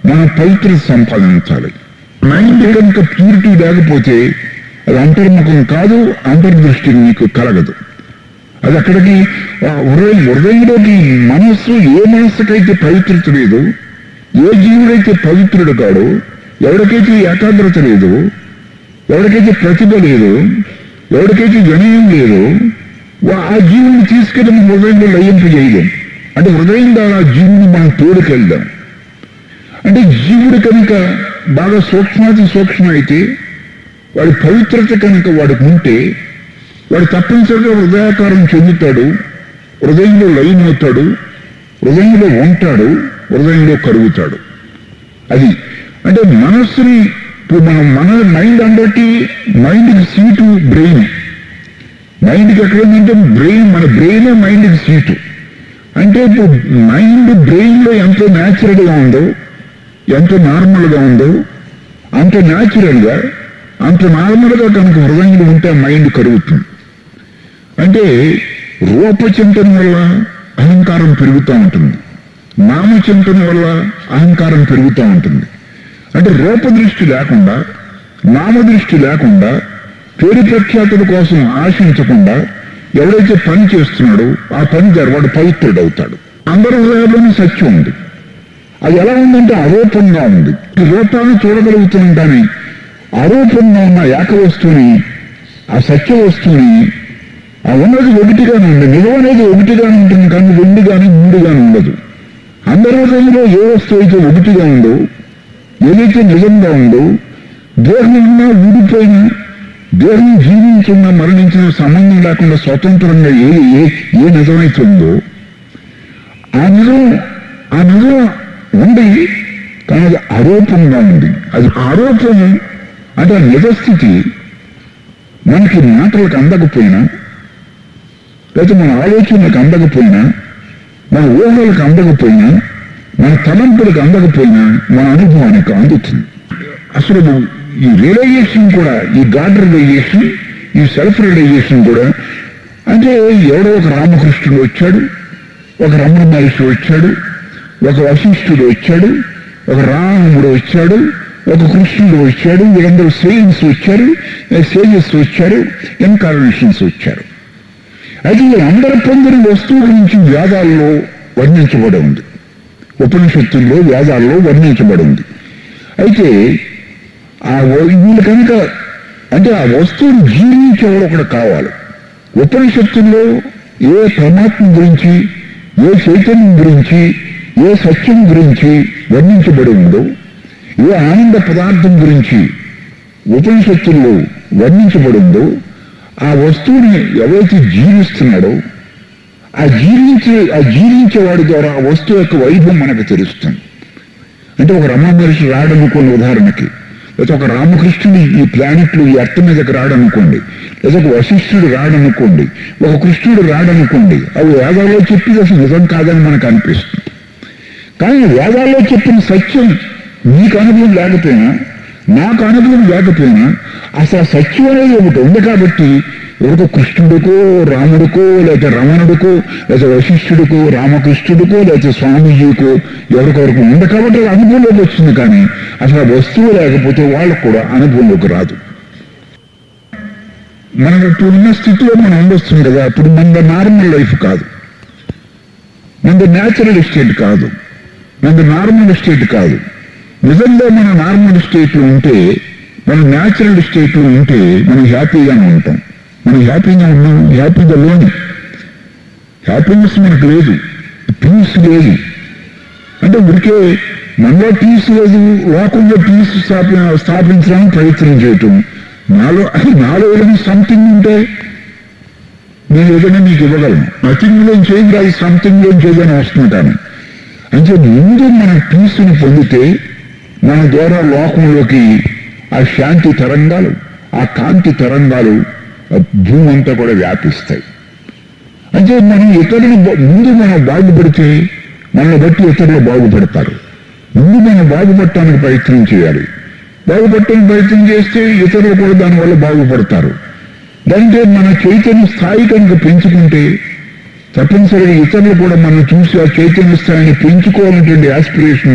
మనం పవిత్రత సంపాదించాలి మైండ్ కనుక ప్యూరిటీ లేకపోతే అది అంతర్ముఖం కాదు అంతర్దృష్టి నీకు కలగదు అది అక్కడికి ఆ హృదయం హృదయంలోకి మనస్సు ఏ మనస్సుకైతే పవిత్రత లేదు ఏ జీవుడైతే పవిత్రుడు కాడు ఎవరికైతే ఏకాగ్రత లేదు ఎవరికైతే ప్రతిభ లేదు ఎవరికైతే వినయం లేదు వా- ఆ జీవుని తీసుకెళ్ళి మన హృదయంలో లయింపు చేయలేం అంటే హృదయం ద్వారా ఆ జీవుని మనం తోడుకెళ్దాం అంటే జీవుడు కనుక బాగా సూక్ష్మాతి సూక్ష్మ అయితే వాడి పవిత్రత కనుక వాడికి ఉంటే వాడు తప్పనిసరిగా హృదయాకారం చెందుతాడు హృదయంలో లైన్ అవుతాడు హృదయంలో ఉంటాడు హృదయంలో కరుగుతాడు అది అంటే మనస్సుని ఇప్పుడు మనం మన మైండ్ అందరికి మైండ్కి సీటు బ్రెయిన్ మైండ్కి ఎక్కడ ఉందంటే బ్రెయిన్ మన బ్రెయిన్ మైండ్కి సీటు అంటే ఇప్పుడు మైండ్ బ్రెయిన్లో ఎంత న్యాచురల్గా ఉందో ఎంత నార్మల్గా ఉందో అంత న్యాచురల్గా అంత నార్మల్గా కనుక హృదయంలో ఉంటే మైండ్ కరుగుతుంది అంటే రూపచింతన వల్ల అహంకారం పెరుగుతూ ఉంటుంది నామచింతన వల్ల అహంకారం పెరుగుతూ ఉంటుంది అంటే రూపదృష్టి లేకుండా నామదృష్టి లేకుండా పేరు ప్రఖ్యాతుల కోసం ఆశించకుండా ఎవడైతే పని చేస్తున్నాడో ఆ పని జరవాడు పవిత్రుడవుతాడు అందరి హృదయాల్లోనూ సత్యం ఉంది అది ఎలా ఉందంటే అరూపంగా ఉంది ఈ రూపాన్ని చూడగలుగుతున్నాం కానీ అరూపంగా ఉన్న ఏక వస్తువుని ఆ సత్య వస్తువుని ఆ ఉన్నది ఒకటిగానే ఉంది నిజం అనేది ఒకటిగానే ఉంటుంది కానీ రెండు కానీ మూడు కానీ ఉండదు అందరి హృదయంలో ఏ వస్తువు అయితే ఒకటిగా ఉందో ఏదైతే నిజంగా ఉందో దేహం ఉన్నా ఊడిపోయిన దేహం జీవించున్నా మరణించిన సంబంధం లేకుండా స్వతంత్రంగా ఏ ఏ ఏ నిజమైతే ఉందో ఆ నిజం ఆ నిజం ఉంది కానీ అది ఆరోపంగా ఉంది అది ఆరోపం అంటే ఆ నిజస్థితి మనకి మాటలకు అందకపోయినా లేకపోతే మన ఆలోచనలకు అందకపోయినా మన ఊహలకు అందకపోయినా మన తలంపులకు అందకపోయినా మన అనుభవానికి అందుతుంది అసలు ఈ రియలైజేషన్ కూడా ఈ గాడ్ రియలైజేషన్ ఈ సెల్ఫ్ రియలైజేషన్ కూడా అంటే ఎవడో ఒక రామకృష్ణుడు వచ్చాడు ఒక రమణ మహర్షి వచ్చాడు ఒక వశిష్ఠుడు వచ్చాడు ఒక రాముడు వచ్చాడు ఒక కృష్ణుడు వచ్చాడు వీళ్ళందరూ సేయింగ్స్ వచ్చారు సేజెస్ వచ్చారు ఇన్కార్నేషన్స్ వచ్చారు అయితే వీళ్ళందరూ పొందిన వస్తువు గురించి వేదాల్లో వర్ణించబడి ఉంది ఉపనిషత్తుల్లో వేదాల్లో వర్ణించబడి ఉంది అయితే ఆ వ- వీళ్ళు కనుక అంటే ఆ వస్తువుని జీవించేవాడు ఒకడు కావాలి ఉపనిషత్తుల్లో ఏ పరమాత్మ గురించి ఏ చైతన్యం గురించి ఏ సత్యం గురించి వర్ణించబడి ఉందో ఏ ఆనంద పదార్థం గురించి ఉపనిషత్తుల్లో వర్ణించబడి ఉందో ఆ వస్తువుని ఎవరైతే జీవిస్తున్నాడో ఆ జీవించే ఆ జీవించేవాడి ద్వారా ఆ వస్తువు యొక్క వైభవం మనకు తెలుస్తుంది అంటే ఒక రమణ మహర్షి రాడనుకోండి ఉదాహరణకి లేదా ఒక రామకృష్ణుడు ఈ ప్లానెట్లు ఈ అర్థం మీదకి రాడనుకోండి లేదా ఒక వశిష్ఠుడు రాడనుకోండి ఒక కృష్ణుడు రాడనుకోండి అవి వేదాల్లో చెప్పి అసలు నిజం కాదని మనకు అనిపిస్తుంది కానీ వేదాల్లో చెప్పిన సత్యం నీకు అనుభవం లేకపోయినా నాకు అనుభవం లేకపోయినా అసలు ఆ సత్యం అనేది ఒకటి ఉంది కాబట్టి ఎవరికో కృష్ణుడికో రాముడికో లేకపోతే రమణుడికో లేకపోతే వశిష్ఠుడికో రామకృష్ణుడికో లేకపోతే స్వామీజీకో ఎవరికొరకు ఉంది కాబట్టి అది అనుభవంలోకి వచ్చింది కానీ అసలు ఆ వస్తువు లేకపోతే వాళ్ళకు కూడా అనుభవంలోకి రాదు మనం ఇప్పుడు ఉన్న స్థితిలో మనం ఉండొస్తుంది కదా అప్పుడు మన నార్మల్ లైఫ్ కాదు మనది న్యాచురల్ స్టేట్ కాదు మనది నార్మల్ స్టేట్ కాదు నిజంగా మన నార్మల్ స్టేట్లో ఉంటే మన న్యాచురల్ స్టేట్లో ఉంటే మనం హ్యాపీగానే ఉంటాం మనం హ్యాపీగా ఉన్నాం హ్యాపీగా లోని హ్యాపీనెస్ మనకు లేదు పీస్ లేదు అంటే ఉరికే మనలో పీస్ లేదు లోకంలో పీస్ స్థాపి స్థాపించడానికి ప్రయత్నం చేయటం నాలో నాలో ఏదైనా సంథింగ్ ఉంటే నేను ఏదైనా మీకు ఇవ్వగలను నథింగ్ లో చేంజ్ రాదు సంథింగ్ లో ఏదైనా వస్తుంటాను అంటే ముందు మన పీస్ని పొందితే మన ద్వారా లోకంలోకి ఆ శాంతి తరంగాలు ఆ కాంతి తరంగాలు ఆ భూమి అంతా కూడా వ్యాపిస్తాయి అంటే మనం ఇతరులను బా- ముందు మనం బాగుపడితే మనల్ని బట్టి ఇతరులు బాగుపడతారు ముందు మనం బాగుపడటానికి ప్రయత్నం చేయాలి బాగుపడటానికి ప్రయత్నం చేస్తే ఇతరులు కూడా దానివల్ల బాగుపడతారు దాంట్లో మన చైతన్య స్థాయి కనుక పెంచుకుంటే తప్పనిసరిగా ఇతరులు కూడా మనం చూసి ఆ చైతన్య స్థాయిని పెంచుకోవాలనేటువంటి ఆస్పిరేషన్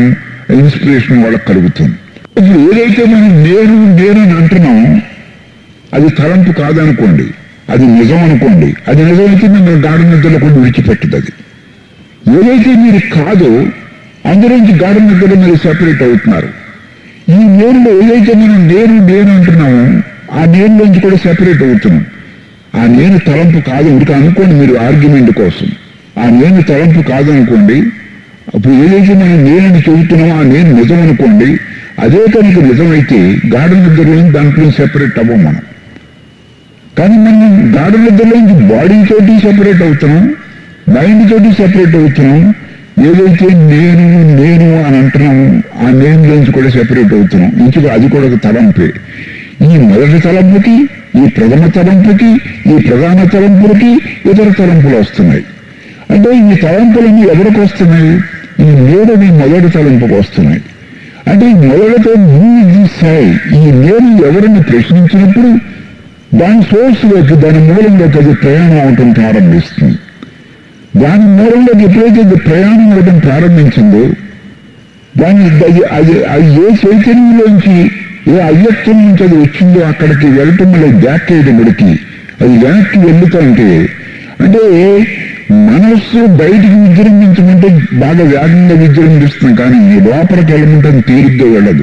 ఇన్స్పిరేషన్ వాళ్ళకి కలుగుతుంది ఇప్పుడు ఏదైతే మనం నేను నేను అని అంటున్నామో అది తలంపు కాదనుకోండి అది నిజం అనుకోండి అది నిజమైతే మిమ్మల్ని గాఢ నిద్రలో కొన్ని విడిచిపెట్టదు అది ఏదైతే మీరు కాదో అందులోంచి గాఢ నిద్రలో మీరు సెపరేట్ అవుతున్నారు ఈ నేరులో ఏదైతే మనం నేను నేను అంటున్నామో ఆ నేరులోంచి కూడా సెపరేట్ అవుతున్నాం ఆ నేను తలంపు కాదు ఇంకా అనుకోండి మీరు ఆర్గ్యుమెంట్ కోసం ఆ నేను తలంపు కాదనుకోండి అప్పుడు ఏదైతే మనం నేనని చెబుతున్నామో ఆ నేను నిజం అనుకోండి అదే కనుక నిజమైతే గాఢ నిద్రలో దాంట్లో సెపరేట్ అవ్వం మనం కానీ మనం గాఢ నిద్రలోంచి బాడీ తోటి సెపరేట్ అవుతున్నాం మైండ్ తోటి సెపరేట్ అవుతున్నాం ఏదైతే నేను నేను అని అంటున్నాము ఆ నేను నుంచి కూడా సెపరేట్ అవుతున్నాం ఇంచుకు అది కూడా ఒక తలంపే ఈ మొదటి తలంపుకి ఈ ప్రథమ తలంపుకి ఈ ప్రధాన తలంపులకి ఇతర తలంపులు వస్తున్నాయి అంటే ఈ తలంపులన్నీ ఎవరికి వస్తున్నాయి ఈ నేడని మొదటి తలంపుకు వస్తున్నాయి అంటే ఈ మొదటితో సాయి ఈ నేను ఎవరిని ప్రశ్నించినప్పుడు దాని సోర్స్లోకి దాని మూలంలోకి అది ప్రయాణం అవటం ప్రారంభిస్తుంది దాని మూలంలోకి ఎప్పుడైతే అది ప్రయాణం అవడం ప్రారంభించిందో దాని అది అది అది ఏ చైతన్యంలోంచి ఏ అవ్యక్తం నుంచి అది వచ్చిందో అక్కడికి వెళ్ళటం వల్ల బ్యాక్ అయ్యేటప్పటికి అది వెనక్కి వెళ్తుంటే అంటే మనస్సు బయటికి విజృంభించమంటే బాగా వేగంగా విజృంభిస్తుంది కానీ లోపలికి వెళ్ళమంటే అది తేలిగ్గా వెళ్ళదు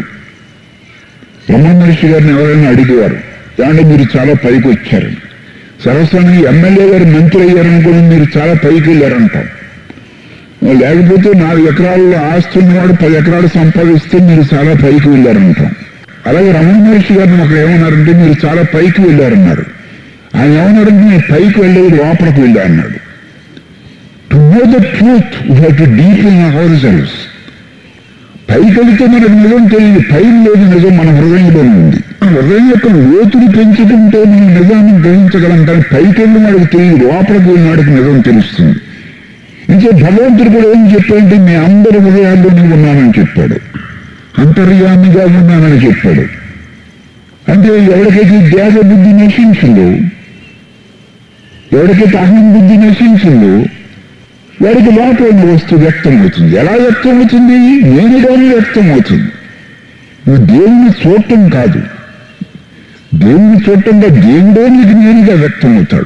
రమణ మహర్షి గారిని ఎవరైనా అడిగేవారు దాంట్లో మీరు చాలా పైకి వచ్చారు సరస్వామి ఎమ్మెల్యే గారు మంత్రి అయ్యారనుకుని మీరు చాలా పైకి వెళ్ళారంటాం లేకపోతే నాలుగు ఎకరాల్లో ఆస్తి ఉన్నవాడు పది ఎకరాలు సంపాదిస్తే మీరు చాలా పైకి వెళ్ళారంటాం అలాగే రమణ మహర్షి గారిని ఒకరు ఏమన్నారంటే మీరు చాలా పైకి వెళ్ళారన్నారు ఆయన ఏమన్నారంటే నేను పైకి వెళ్ళేది లోపలికి వెళ్ళా అన్నాడు to know the truth we to deep in ourselves పైకి వెళితే మనకు నిజం తెలియదు పైన లేదు నిజం మన హృదయంలోనే ఉంది ఆ హృదయం యొక్క లోతుని పెంచుకుంటే మనం నిజాన్ని గ్రహించగలం కానీ పైకి వెళ్ళి వాడికి తెలియదు లోపలికి వెళ్ళిన వాడికి నిజం తెలుస్తుంది ఇంకే భగవంతుడు కూడా ఏం చెప్పాడంటే మీ అందరి హృదయాల్లోనే ఉన్నానని చెప్పాడు అంతర్యామిగా ఉన్నానని చెప్పాడు అంటే ఎవరికైతే దేహ బుద్ధి నశించిందో ఎవరికైతే అహం బుద్ధి నశించిందో వారికి లోపల వస్తువు వ్యక్తం అవుతుంది ఎలా వ్యక్తం అవుతుంది నేనుగానే వ్యక్తం అవుతుంది నువ్వు దేవుని చూడటం కాదు దేవుని చూడటంగా దేవుడే నీకు నేనుగా వ్యక్తం అవుతాడు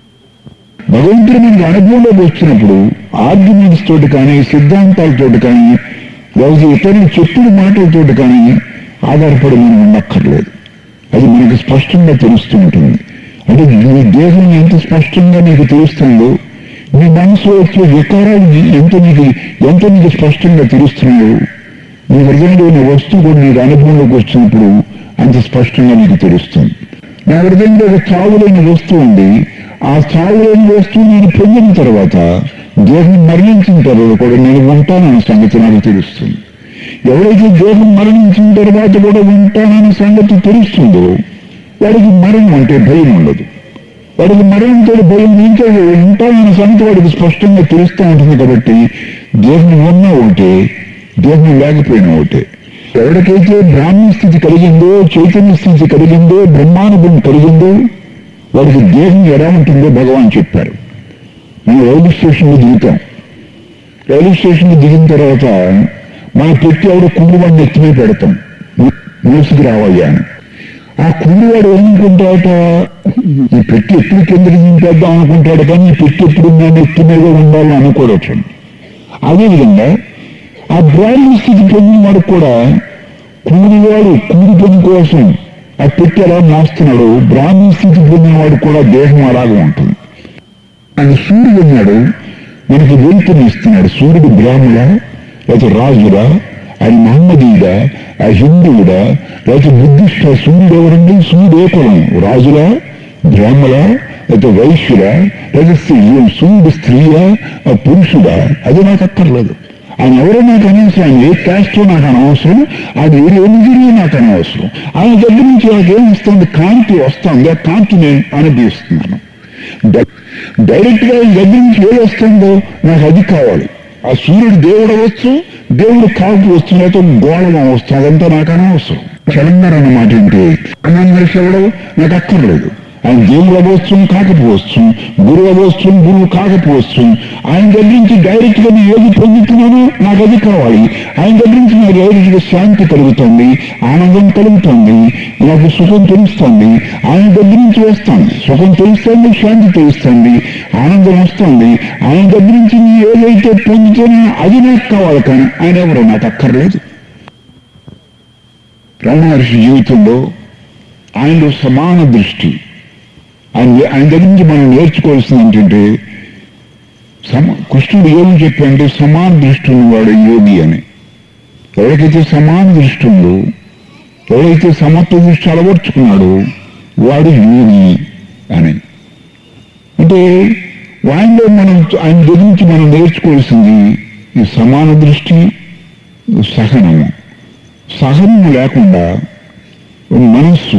భగవంతుడు మనకు అనుభవంలోకి వచ్చినప్పుడు ఆర్గ్యుమెంట్స్ తోటి కానీ సిద్ధాంతాలతోటి కానీ లేకపోతే ఇతరులు చెప్పుడు మాటలతోటి కానీ ఆధారపడి మనం ఉండక్కర్లేదు అది మనకు స్పష్టంగా తెలుస్తూ ఉంటుంది అంటే నీ దేహం ఎంత స్పష్టంగా నీకు తెలుస్తుందో నీ మనసులో వచ్చే వికారాలు నీ- ఎంత నీకు ఎంత నీకు స్పష్టంగా తెలుస్తున్నాయో నీ హృదయంలో ఉన్న వస్తువు కూడా నీకు అనుభవంలోకి వచ్చినప్పుడు అంత స్పష్టంగా నీకు తెలుస్తుంది నా హృదయంలో ఒక చావులేని వస్తువు ఉంది ఆ చావులేని వస్తువు నేను పొందిన తర్వాత దేహం మరణించిన తర్వాత కూడా నేను ఉంటానన్న సంగతి నాకు తెలుస్తుంది ఎవరైతే దేహం మరణించిన తర్వాత కూడా ఉంటానన్న సంగతి తెలుస్తుందో వాడికి మరణం అంటే భయం ఉండదు వాడికి మరణంతో భయం ఇంకా ఉంటానన్న సంగతి వాడికి స్పష్టంగా తెలుస్తూ ఉంటుంది కాబట్టి దేహం ఉన్నా ఒకటే దేహం లేకపోయినా ఒకటే ఎవరికైతే బ్రాహ్మణ స్థితి కలిగిందో చైతన్య స్థితి కలిగిందో బ్రహ్మానుభవం కలిగిందో వాడికి దేహం ఎలా ఉంటుందో భగవాన్ చెప్పారు మనం రైలు స్టేషన్లో దిగుతాం రైలు స్టేషన్లో దిగిన తర్వాత మన పెట్టి ఆవిడ కుండువాడిని ఎత్తిమే పెడతాం మూసుకు రావయ్యా అని ఆ కుండువాడు ఏమనుకుంటాడట ఈ పెట్టి ఎప్పుడు కిందకి దింపేద్దాం అనుకుంటాడు కానీ ఈ పెట్టి ఎప్పుడు నేను ఎత్తి మీద ఉండాలని అనుకోవచ్చు అదేవిధంగా ఆ బ్రాహ్మణ స్థితి పొందిన వాడు కూడా కూలివాడు కూలి పని కోసం ఆ పెట్టి ఎలా మోస్తున్నాడు బ్రాహ్మణ స్థితి పొందిన వాడు కూడా దేహం అలాగే ఉంటుంది ఆయన సూర్యుడు ఉన్నాడు మనకి వెలుతుని ఇస్తున్నాడు సూర్యుడు బ్రాహ్మణ లేకపోతే రాజురా ఆయన మహమ్మదీయుడా ఆ హిందువుడా లేకపోతే బుద్ధిష్ట సూర్యుడు ఎవరండి సూర్యుడు ఏ కులం రాజులా బ్రాహ్మణ లేకపోతే వైశ్యుడా లేకపోతే స్త్రీ- సూర్యుడు స్త్రీయా ఆ పురుషుడా అది నాకు అక్కర్లేదు ఆయన ఎవరో నాకు అనవసరం ఆయన ఏ క్యాస్ట్ నాకు అనవసరం ఆయన ఏ ఎనిమిది నాకు అనవసరం ఆయన దగ్గర నుంచి నాకు ఏం వస్తుంది కాంతి వస్తుంది ఆ కాంతి నేను అనుభవిస్తున్నాను డై- డైరెక్ట్ గా ఆయన దగ్గర నుంచి ఏది వస్తుందో నాకు అది కావాలి ఆ సూర్యుడు దేవుడు అవ్వచ్చు దేవుడు కాపు వస్తుంది లేకపోతే గోళం అవ్వచ్చు అదంతా నాకు అనవసరం తెలంగాణ అన్నమాట ఏంటి అన్నం మనిషి ఎవడో నాకు అక్కర్లేదు ఆయన దేవుడు అవ్వచ్చు కాకపోవచ్చు గురువు అవ్వచ్చు గురువు కాకపోవచ్చు ఆయన దగ్గర నుంచి డైరెక్ట్ గా నేను ఏది పొందుతున్నానో నాకు అది కావాలి ఆయన దగ్గర నుంచి నాకు డైరెక్ట్ గా శాంతి కలుగుతుంది ఆనందం కలుగుతుంది నాకు సుఖం తెలుస్తుంది ఆయన దగ్గర నుంచి వస్తాను సుఖం తెలుస్తుంది శాంతి తెలుస్తుంది ఆనందం వస్తుంది ఆయన దగ్గర నుంచి నేను ఏదైతే పొందుతున్నా అది నాకు కావాలి కానీ ఆయన ఎవరో నాకు అక్కర్లేదు రమణ మహర్షి జీవితంలో ఆయనలో సమాన దృష్టి ఆయన ఆయన దగ్గర నుంచి మనం నేర్చుకోవాల్సింది ఏంటంటే సమ కృష్ణుడు ఏం చెప్పాడంటే సమాన దృష్టి ఉన్నవాడు యోగి అని ఎవరికైతే సమాన దృష్టి ఉందో ఎవరైతే సమత్వ దృష్టి అలవర్చుకున్నాడో వాడు యోగి అని అంటే ఆయనలో మనం ఆయన దగ్గర నుంచి మనం నేర్చుకోవాల్సింది ఈ సమాన దృష్టి సహనము సహనం లేకుండా మనస్సు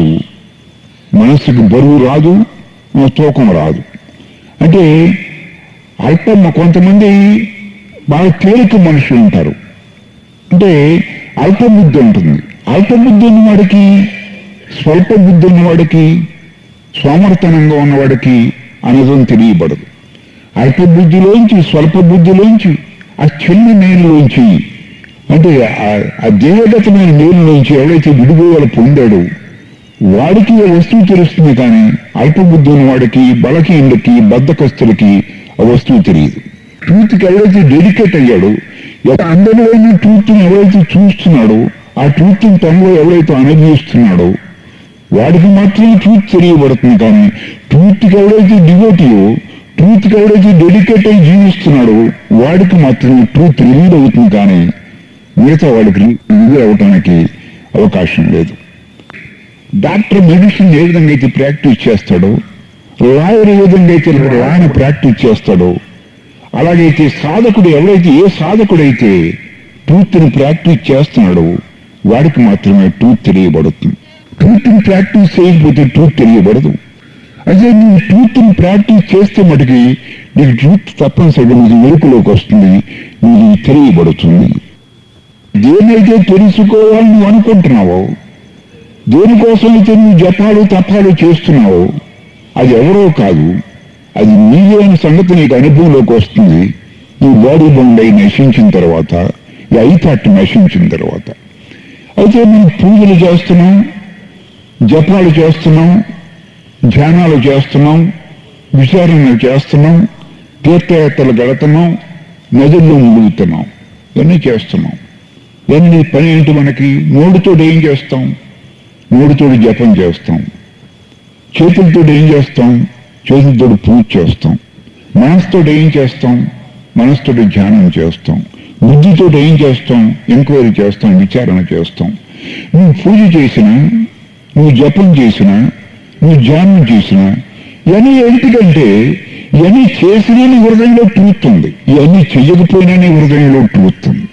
మనస్సుకు బరువు రాదు ఆ తూకం రాదు అంటే అల్పం కొంతమంది బాగా తేలిక మనుషులు ఉంటారు అంటే అల్ప బుద్ధి ఉంటుంది అల్ప బుద్ధి ఉన్నవాడికి స్వల్ప బుద్ధి ఉన్నవాడికి సోమర్తనంగా ఉన్నవాడికి అనదం తెలియబడదు అల్ప బుద్ధిలోంచి స్వల్ప బుద్ధిలోంచి ఆ చిన్న నేలలోంచి అంటే ఆ- ఆ దేవగతమైన నేలలోంచి ఎవడైతే విడిపోవాలి పొందాడో వాడికి ఆ వస్తువు తెలుస్తుంది కానీ అల్పబుద్ధి ఉన్న వాడికి బలహీనులకి బద్ధకస్తులకి ఆ వస్తువు తెలియదు ట్రూత్కి ఎవడైతే డెడికేట్ అయ్యాడో ఎవ- అందరిలో ఉన్న ట్రూత్ని ఎవరైతే చూస్తున్నాడో ఆ ట్రూత్ని తనలో ఎవరైతే అనుభవిస్తున్నాడో వాడికి మాత్రమే ట్రూత్ తెలియబడుతుంది కానీ ట్రూత్కి ఎవడైతే డివోటియో ట్రూత్కి ఎవడైతే డెడికేట్ అయి జీవిస్తున్నాడో వాడికి మాత్రమే ట్రూత్ రివీల్ అవుతుంది కానీ మిగతా వాడికి రివీల్ అవటానికి అవకాశం లేదు డాక్టర్ మెడిసిన్ ఏ విధంగా అయితే ప్రాక్టీస్ చేస్తాడో లాయర్ ఏ విధంగా అయితే లాని ప్రాక్టీస్ చేస్తాడో అలాగైతే సాధకుడు ఎవరైతే ఏ సాధకుడైతే ట్రూత్ని ప్రాక్టీస్ చేస్తున్నాడో వాడికి మాత్రమే ట్రూత్ తెలియబడుతుంది ట్రూత్ని ప్రాక్టీస్ చేయకపోతే ట్రూత్ తెలియబడదు అదే నువ్వు ట్రూత్ని ప్రాక్టీస్ చేస్తే మటుకి నీకు ట్రూత్ తప్పనిసరిగా నీకు వెలుగులోకి వస్తుంది నీకు తెలియబడుతుంది దేనైతే తెలుసుకోవాలని నువ్వు అనుకుంటున్నావో దేనికోసం అయితే నువ్వు జపాలు తపాలు చేస్తున్నావో అది ఎవరో కాదు అది నీవే అనే సంగతి నీకు అనుభవంలోకి వస్తుంది ఈ బాడీ బౌండ్ అయి నశించిన తర్వాత ఈ ఐథాట్ నశించిన తర్వాత అయితే మనం పూజలు చేస్తున్నాం జపాలు చేస్తున్నాం ధ్యానాలు చేస్తున్నాం విచారణలు చేస్తున్నాం తీర్థయాత్రలు గడుతున్నాం నదుల్లో ములుగుతున్నాం ఇవన్నీ చేస్తున్నాం ఇవన్నీ పని ఏంటి మనకి నోటితో ఏం చేస్తాం నోటితో జపం చేస్తాం చేతులతో ఏం చేస్తాం చేతులతో పూజ చేస్తాం మనసుతో ఏం చేస్తాం మనసుతో ధ్యానం చేస్తాం బుద్ధితో ఏం చేస్తాం ఎంక్వైరీ చేస్తాం విచారణ చేస్తాం నువ్వు పూజ చేసినా నువ్వు జపం చేసినా నువ్వు ధ్యానం చేసినా ఇవన్నీ ఏంటికంటే ఇవన్నీ చేసినా నీ హృదయంలో ట్రూత్ ఉంది ఇవన్నీ చెయ్యకపోయినా నీ హృదయంలో ట్రూత్ ఉంది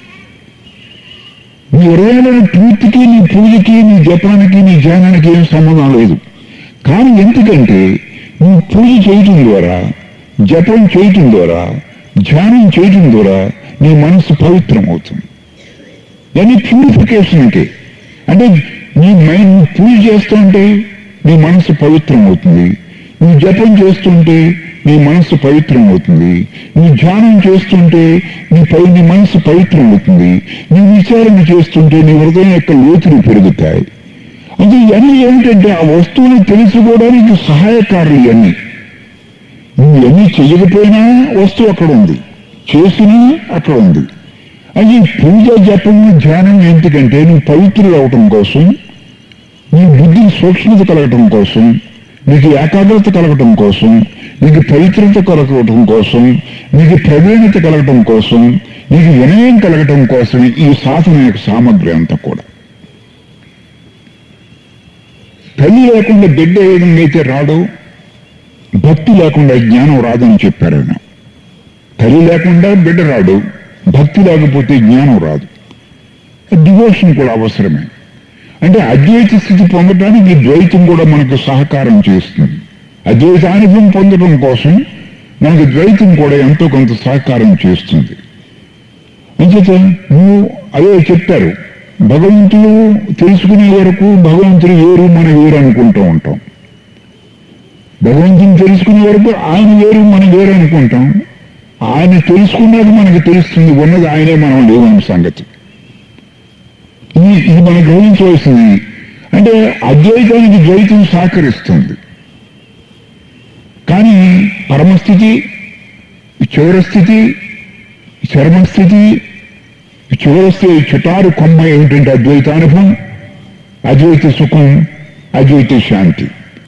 నీ హృదయంలో ట్రూత్కి నీ పూజకి నీ జపానికి నీ ధ్యానానికి ఏం సంబంధం లేదు కానీ ఎందుకంటే నువ్వు పూజ చేయటం ద్వారా జపం చేయటం ద్వారా ధ్యానం చేయటం ద్వారా నీ మనసు పవిత్రం అవుతుంది దాన్ని ప్యూరిఫికేషన్కి అంటే నీ మైండ్ నువ్వు పూజ చేస్తుంటే నీ మనసు పవిత్రం అవుతుంది నువ్వు జపం చేస్తుంటే నీ మనసు పవిత్రం అవుతుంది నువ్వు ధ్యానం చేస్తుంటే నీ పై నీ మనసు పవిత్రం అవుతుంది నీ విచారణ చేస్తుంటే నీ హృదయం యొక్క లోతులు పెరుగుతాయి అంటే ఇవన్నీ ఏమిటంటే ఆ వస్తువుని తెలుసుకోవడానికి సహాయకారులు ఇవన్నీ నువ్వు ఇవన్నీ చెయ్యకపోయినా వస్తువు అక్కడ ఉంది చేసినా అక్కడ ఉంది అది పూజ జపము ధ్యానం ఎందుకంటే నువ్వు పవిత్రులు అవటం కోసం నీ బుద్ధి సూక్ష్మత కలగటం కోసం నీకు ఏకాగ్రత కలగటం కోసం నీకు పవిత్రత కలగటం కోసం నీకు ప్రవీణత కలగటం కోసం నీకు వినయం కలగటం కోసం ఈ సాధన యొక్క సామగ్రి అంతా కూడా తల్లి లేకుండా బిడ్డ ఏ విధంగా అయితే రాడో భక్తి లేకుండా జ్ఞానం రాదని చెప్పారు ఆయన తల్లి లేకుండా బిడ్డ రాడు భక్తి లేకపోతే జ్ఞానం రాదు డివోషన్ కూడా అవసరమే అంటే అద్వైత స్థితి పొందడానికి ద్వైతం కూడా మనకు సహకారం చేస్తుంది అద్వైత అనుభవం పొందడం కోసం మనకు ద్వైతం కూడా ఎంతో కొంత సహకారం చేస్తుంది అంచేత నువ్వు అదే చెప్పారు భగవంతుడు తెలుసుకునే వరకు భగవంతుడు వేరు మన వేరు అనుకుంటూ ఉంటాం భగవంతుని తెలుసుకునే వరకు ఆయన వేరు మనం వేరు అనుకుంటాం ఆయన తెలుసుకున్నాక మనకి తెలుస్తుంది ఉన్నది ఆయనే మనం లేవన్న సంగతి ఇది ఇది మనం గ్రహించవలసింది అంటే అద్వైతానికి ద్వైతం సహకరిస్తుంది కానీ పరమస్థితి చివరి స్థితి చర్మస్థితి చివరస్థితి చుటారు కొమ్మ ఏమిటంటే అద్వైతానుభవం అద్వైత సుఖం అద్వైత శాంతి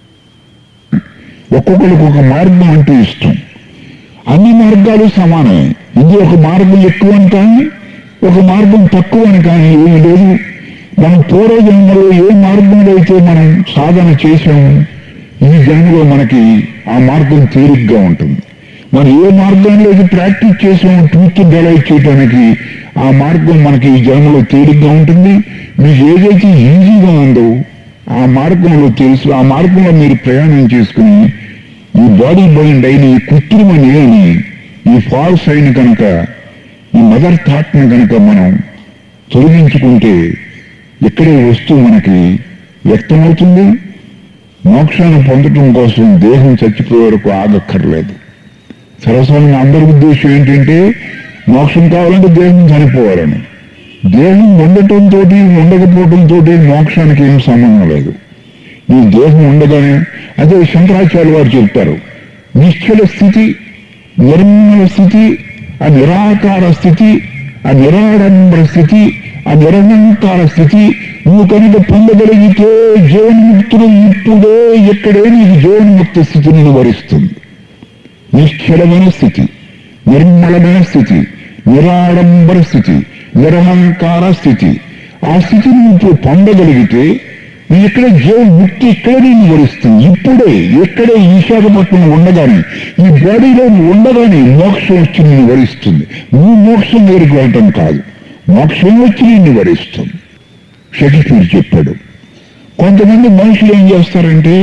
ఒక్కొక్కరికి ఒక మార్గం అంటూ ఇష్టం అన్ని మార్గాలు సమానమే ఇది ఒక మార్గం ఎక్కువ అని కానీ ఒక మార్గం తక్కువ అని కానీ ఏమీ లేదు మనం పూర్వజన్మలో ఏ మార్గంలో అయితే మనం సాధన చేసాము ఈ జన్మలో మనకి ఆ మార్గం తేలిగ్గా ఉంటుంది మనం ఏ మార్గంలో అయితే ప్రాక్టీస్ చేసామో ట్రూత్ డెవలప్ చేయడానికి ఆ మార్గం మనకి ఈ జన్మలో తేలిగ్గా ఉంటుంది మీకు ఏదైతే ఈజీగా ఉందో ఆ మార్గంలో తెలుసు ఆ మార్గంలో మీరు ప్రయాణం చేసుకుని ఈ బాడీ బైండ్ అయిన ఈ కృత్రిమ నేలని ఈ ఫాల్స్ అయిన కనుక ఈ మదర్ థాట్ని కనుక మనం తొలగించుకుంటే ఇక్కడే వస్తువు మనకి వ్యక్తమవుతుంది మోక్షాన్ని పొందటం కోసం దేహం చచ్చిపోయే వరకు ఆగక్కర్లేదు సరస్వతం అందరి ఉద్దేశం ఏంటంటే మోక్షం కావాలంటే దేహం చనిపోవాలని దేహం ఉండటంతో ఉండకపోవడంతో మోక్షానికి ఏం సంబంధం లేదు ఈ దేహం ఉండగానే అదే శంకరాచార్య వారు చెప్తారు నిశ్చల స్థితి నిర్మల స్థితి ఆ నిరాకార స్థితి ఆ నిరాడంబర స్థితి ఆ నిరహంకార స్థితి నువ్వు కనుక పొందగలిగితే జీవన్ముక్తులు ఇప్పుడే ఇక్కడే నీకు జీవన్ముక్త స్థితిని వరిస్తుంది నిశ్చలమైన స్థితి నిర్మలమైన స్థితి నిరాడంబర స్థితి నిరహంకార స్థితి ఆ స్థితిని నువ్వు పొందగలిగితే నీ ఇక్కడ జీవం ముక్తి ఇక్కడే నేను వరిస్తుంది ఇప్పుడే ఇక్కడే ఈశాఖపట్నం ఉండగానే ఈ బాడీలో నువ్వు ఉండగానే మోక్షం వచ్చి నిన్ను వరిస్తుంది నువ్వు మోక్షం దగ్గరికి వెళ్ళటం కాదు మోక్షం వచ్చి నిన్ను వరిస్తుంది షేక్స్పియర్ చెప్పాడు కొంతమంది మనుషులు ఏం చేస్తారంటే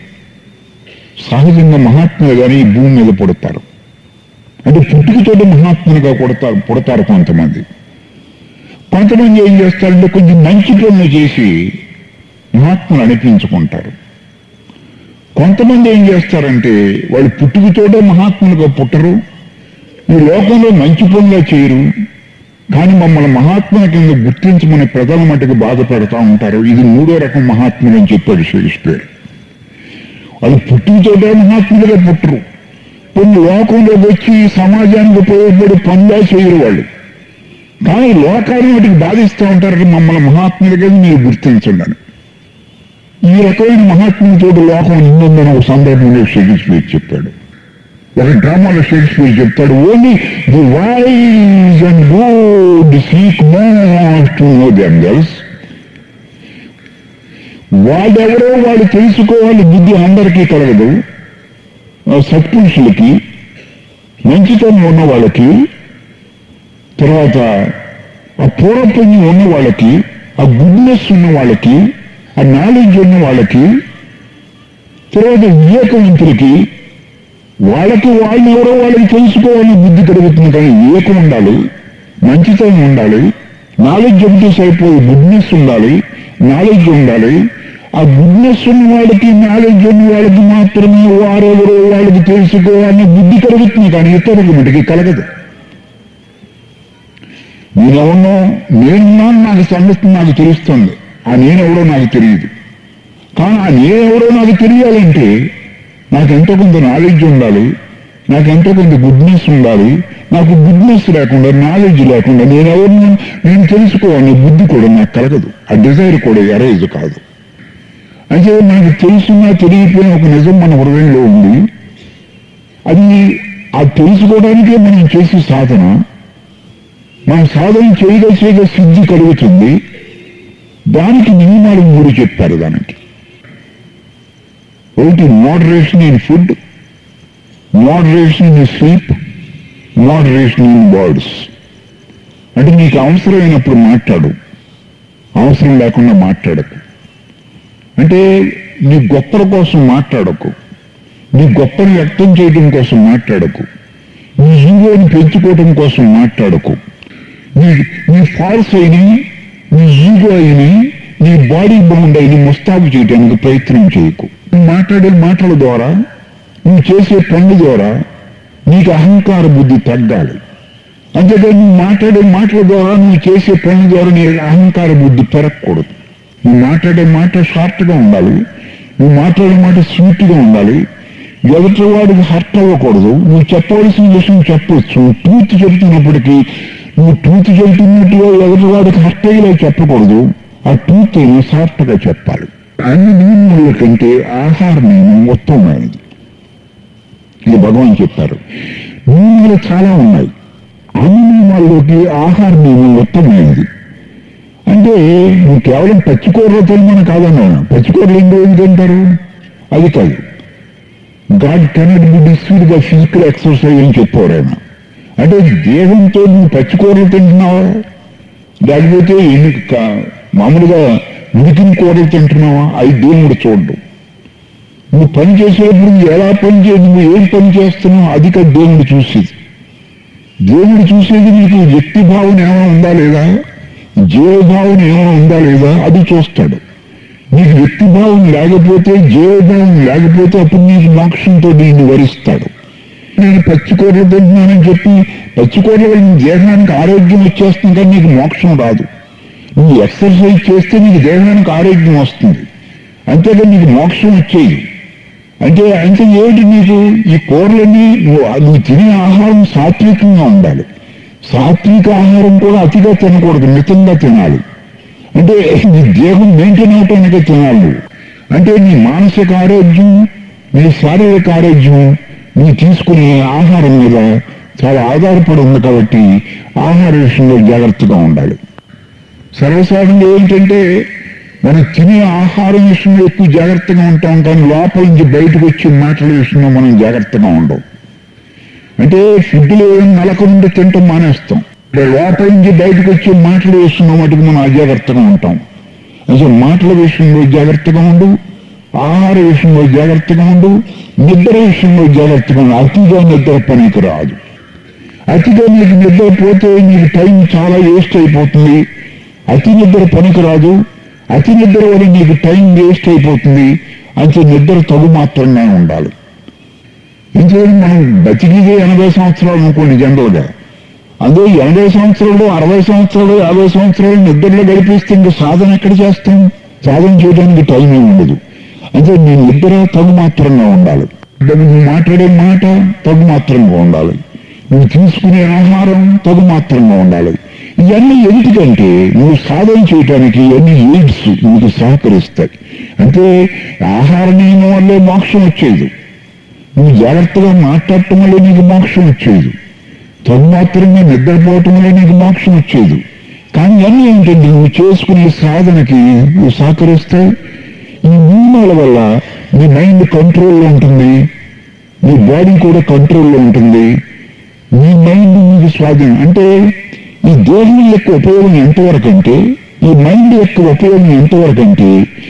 సహజంగా మహాత్ములు కానీ ఈ భూమి మీద పుడతారు అంటే పుట్టుకతోటి మహాత్ములుగా కొడతారు పుడతారు కొంతమంది కొంతమంది ఏం చేస్తారంటే కొంచెం మంచి పనులు చేసి మహాత్ములు అనిపించుకుంటారు కొంతమంది ఏం చేస్తారంటే వాళ్ళు పుట్టుకతోటే మహాత్ములుగా పుట్టరు ఈ లోకంలో మంచి పనులు చేయరు కానీ మమ్మల్ని మహాత్ముల కింద గుర్తించమని ప్రజల మటుకు బాధపడతా ఉంటారు ఇది మూడో రకం మహాత్ములు అని చెప్పాడు షేక్స్పియర్ వాళ్ళు పుట్టుకతోటే మహాత్ములుగా పుట్టరు కొన్ని లోకంలో వచ్చి సమాజానికి ఉపయోగపడి పనులా చేయరు వాళ్ళు కానీ లోకాన్ని వాటికి బాధిస్తూ ఉంటారు మమ్మల్ని మహాత్ములుగా మీరు గుర్తించండి అని ఈ రకమైన మహాత్ములతో లోకం నిందని ఒక సందర్భంలో షేక్స్పియర్ చెప్పాడు ఒక డ్రామాలో షేక్స్పియర్ చెప్తాడు only the wise and good seek most to know them girls వాళ్ళెవరో వాళ్ళు తెలుసుకోవాలి బుద్ధి అందరికీ కలగదు ఆ సత్పురుషులకి మంచితనం ఉన్న వాళ్ళకి తర్వాత ఆ పూర్వపుణ్యం ఉన్న వాళ్ళకి ఆ గుడ్నెస్ ఉన్న వాళ్ళకి ఆ నాలెడ్జ్ ఉన్న వాళ్ళకి తర్వాత వివేకవంతులకి వాళ్ళకి వాళ్ళు ఎవరో వాళ్ళకి తెలుసుకోవాలని బుద్ధి కలుగుతుంది కానీ వివేకం ఉండాలి మంచితనం ఉండాలి నాలెడ్జ్ ఒకటి సరిపోయి గుడ్నెస్ ఉండాలి నాలెడ్జ్ ఉండాలి ఆ గుడ్నెస్ ఉన్న వాళ్ళకి నాలెడ్జ్ ఉన్న వాళ్ళకి మాత్రమే వారెవరో వాళ్ళకి తెలుసుకోవాలని బుద్ధి కలుగుతుంది కానీ ఇతరులకు మటుకి కలగదు నేనెవనో నేనున్నాను నాకు సంగతి నాకు తెలుస్తుంది ఆ నేనెవడో నాకు తెలియదు కానీ ఆ నేనెవడో నాకు తెలియాలంటే నాకు ఎంతో కొంత నాలెడ్జ్ ఉండాలి నాకు ఎంతో కొంత గుడ్నెస్ ఉండాలి నాకు గుడ్నెస్ లేకుండా నాలెడ్జ్ లేకుండా నేను ఎవరిని నేను తెలుసుకోవాలని బుద్ధి కూడా నాకు కలగదు ఆ డిజైర్ కూడా ఎరేజ్ కాదు అయితే మనకు తెలుసున్నా తెలియకపోయిన ఒక నిజం మన హృదయంలో ఉంది అది ఆ తెలుసుకోవడానికే మనం చేసే సాధన మనం సాధన చేయగా చేయగా సిద్ధి కలుగుతుంది దానికి నియమాలు మూడు చెప్పారు దానికి ఒకటి moderation in food moderation in sleep moderation in words అంటే నీకు అవసరమైనప్పుడు మాట్లాడు అవసరం లేకుండా మాట్లాడకు అంటే నీ గొప్పల కోసం మాట్లాడకు నీ గొప్పని వ్యక్తం చేయడం కోసం మాట్లాడకు నీ ఈగోని పెంచుకోవడం కోసం మాట్లాడకు నీ నీ ఫాల్స్ అయిని నీ ఈగో అయిని నీ బాడీ బౌండ్ అయిని ముస్తాబు చేయడానికి ప్రయత్నం చేయకు నువ్వు మాట్లాడే మాటల ద్వారా నువ్వు చేసే పనుల ద్వారా నీకు అహంకార బుద్ధి తగ్గాలి అంతేకాని నువ్వు మాట్లాడే మాటల ద్వారా నువ్వు చేసే పనుల ద్వారా నీ అహంకార బుద్ధి పెరగకూడదు నువ్వు మాట్లాడే మాట షార్ట్గా ఉండాలి నువ్వు మాట్లాడే మాట స్వీట్గా ఉండాలి ఎదుటి వాడికి హర్ట్ అవ్వకూడదు నువ్వు చెప్పవలసిన విషయం చెప్పవచ్చు ట్రూత్ చెబుతున్నప్పటికీ నువ్వు ట్రూత్ చెబుతున్నట్టుగా ఎదుటి వాడికి హర్ట్ అయ్యేలా చెప్పకూడదు ఆ ట్రూత్ షార్ట్గా చెప్పాలి అన్ని నియమముల కంటే ఆహార నియమం ఉత్తమమైనది ఇది భగవాన్ చెప్పారు నియమాలు చాలా ఉన్నాయి అన్ని నియమాల్లోకి ఆహార నియమం ఉత్తమమైనది అంటే నువ్వు కేవలం పచ్చికూరలు తినమని కాదన్నా పచ్చికూరలు ఏం రోజు తింటారు అది కాదు God cannot be destroyed by physical exercise అని చెప్పారు ఆయన అంటే దేహంతో నువ్వు పచ్చికూరలు తింటున్నావా లేకపోతే ఎన్ని కా- మామూలుగా ఉడికిన కూరలు తింటున్నావా అవి దేవుడు చూడడం నువ్వు పని చేసేటప్పుడు నువ్వు ఎలా పని చే నువ్వు ఏం పని చేస్తున్నావు అది కాదు దేవుడు చూసేది దేవుడు చూసేది నీకు వ్యక్తి భావన ఏమైనా ఉందా లేదా జీవభావన ఏమైనా ఉందా లేదా అది చూస్తాడు నీకు వ్యక్తి భావం లేకపోతే జీవభావం లేకపోతే అప్పుడు నీకు మోక్షంతో నిన్ను వరిస్తాడు నేను పచ్చికూరలు తింటున్నానని చెప్పి పచ్చికూరల వల్ల నీ దేహానికి ఆరోగ్యం వచ్చేస్తుంది కానీ నీకు మోక్షం రాదు నువ్వు ఎక్సర్సైజ్ చేస్తే నీకు దేహానికి ఆరోగ్యం వస్తుంది అంతేగా నీకు మోక్షం వచ్చేది అంటే అంటే ఏమిటి నీకు ఈ కూరలన్నీ నువ్వు నువ్వు తినే ఆహారం సాత్వికంగా ఉండాలి సాత్విక ఆహారం కూడా అతిగా తినకూడదు మితంగా తినాలి అంటే నీ దేహం మెయింటైన్ అవటానికే తినాలి నువ్వు. అంటే నీ మానసిక ఆరోగ్యం నీ శారీరక ఆరోగ్యం నీ తీసుకునే ఆహారం మీద చాలా ఆధారపడి ఉంది కాబట్టి ఆహార విషయంలో జాగ్రత్తగా ఉండాలి సర్వసాధారణంగా ఏంటంటే మనం తినే ఆహారం విషయంలో ఎక్కువ జాగ్రత్తగా ఉంటాం కానీ లోపల నుంచి బయటకు వచ్చే మాటల విషయంలో మనం జాగ్రత్తగా ఉండం అంటే ఫుడ్లో ఏం నలకుండా తింటాం మానేస్తాం అంటే లోపల నుంచి బయటకు వచ్చే మాటల విషయంలో మటుకు మనం అజాగ్రత్తగా ఉంటాం అసలు మాటల విషయంలో జాగ్రత్తగా ఉండు ఆహార విషయంలో జాగ్రత్తగా ఉండు నిద్ర విషయంలో జాగ్రత్తగా ఉండు అతిగా నిద్ర పనికి రాదు అతిగా నీకు నిద్ర పోతే నీకు టైం చాలా వేస్ట్ అయిపోతుంది అతి నిద్ర పనికి రాదు అతి నిద్ర వల్ల నీకు టైం వేస్ట్ అయిపోతుంది అంటే నిద్ర తగు మాత్రంగా ఉండాలి ఎందుకంటే మనం బతికిదే ఎనభై సంవత్సరాలు అనుకోండి జనరల్గా అదే ఎనభై సంవత్సరాలు అరవై సంవత్సరాలు యాభై సంవత్సరాలు నిద్రలో గడిపిస్తే ఇంకా సాధన ఎక్కడ చేస్తాం సాధన చేయడానికి టైం ఉండదు అంటే నీ నిద్ర తగు మాత్రంగా ఉండాలి అంటే నువ్వు మాట్లాడే మాట తగు మాత్రంగా ఉండాలి నువ్వు తీసుకునే ఆహారం తగు మాత్రంగా ఉండాలి ఇవన్నీ ఎందుకంటే నువ్వు సాధన చేయటానికి ఇవన్నీ ఎయిడ్స్ నీకు సహకరిస్తాయి అంటే ఆహార నియమం వల్లే మోక్షం వచ్చేది నువ్వు జాగ్రత్తగా మాట్లాడటం వల్ల నీకు మోక్షం వచ్చేది తన్మాత్రంగా నిద్రపోవటం వల్ల నీకు మోక్షం వచ్చేది కానీ అన్నీ ఏంటంటే నువ్వు చేసుకునే సాధనకి నువ్వు సహకరిస్తాయి ఈ నియమాల వల్ల నీ మైండ్ కంట్రోల్లో ఉంటుంది నీ బాడీ కూడా కంట్రోల్లో ఉంటుంది నీ మైండ్ నీకు స్వాధీనం అంటే ఈ దేహం యొక్క ఉపయోగం ఎంతవరకు అంటే ఈ మైండ్ యొక్క ఉపయోగం ఎంతవరకు అంటే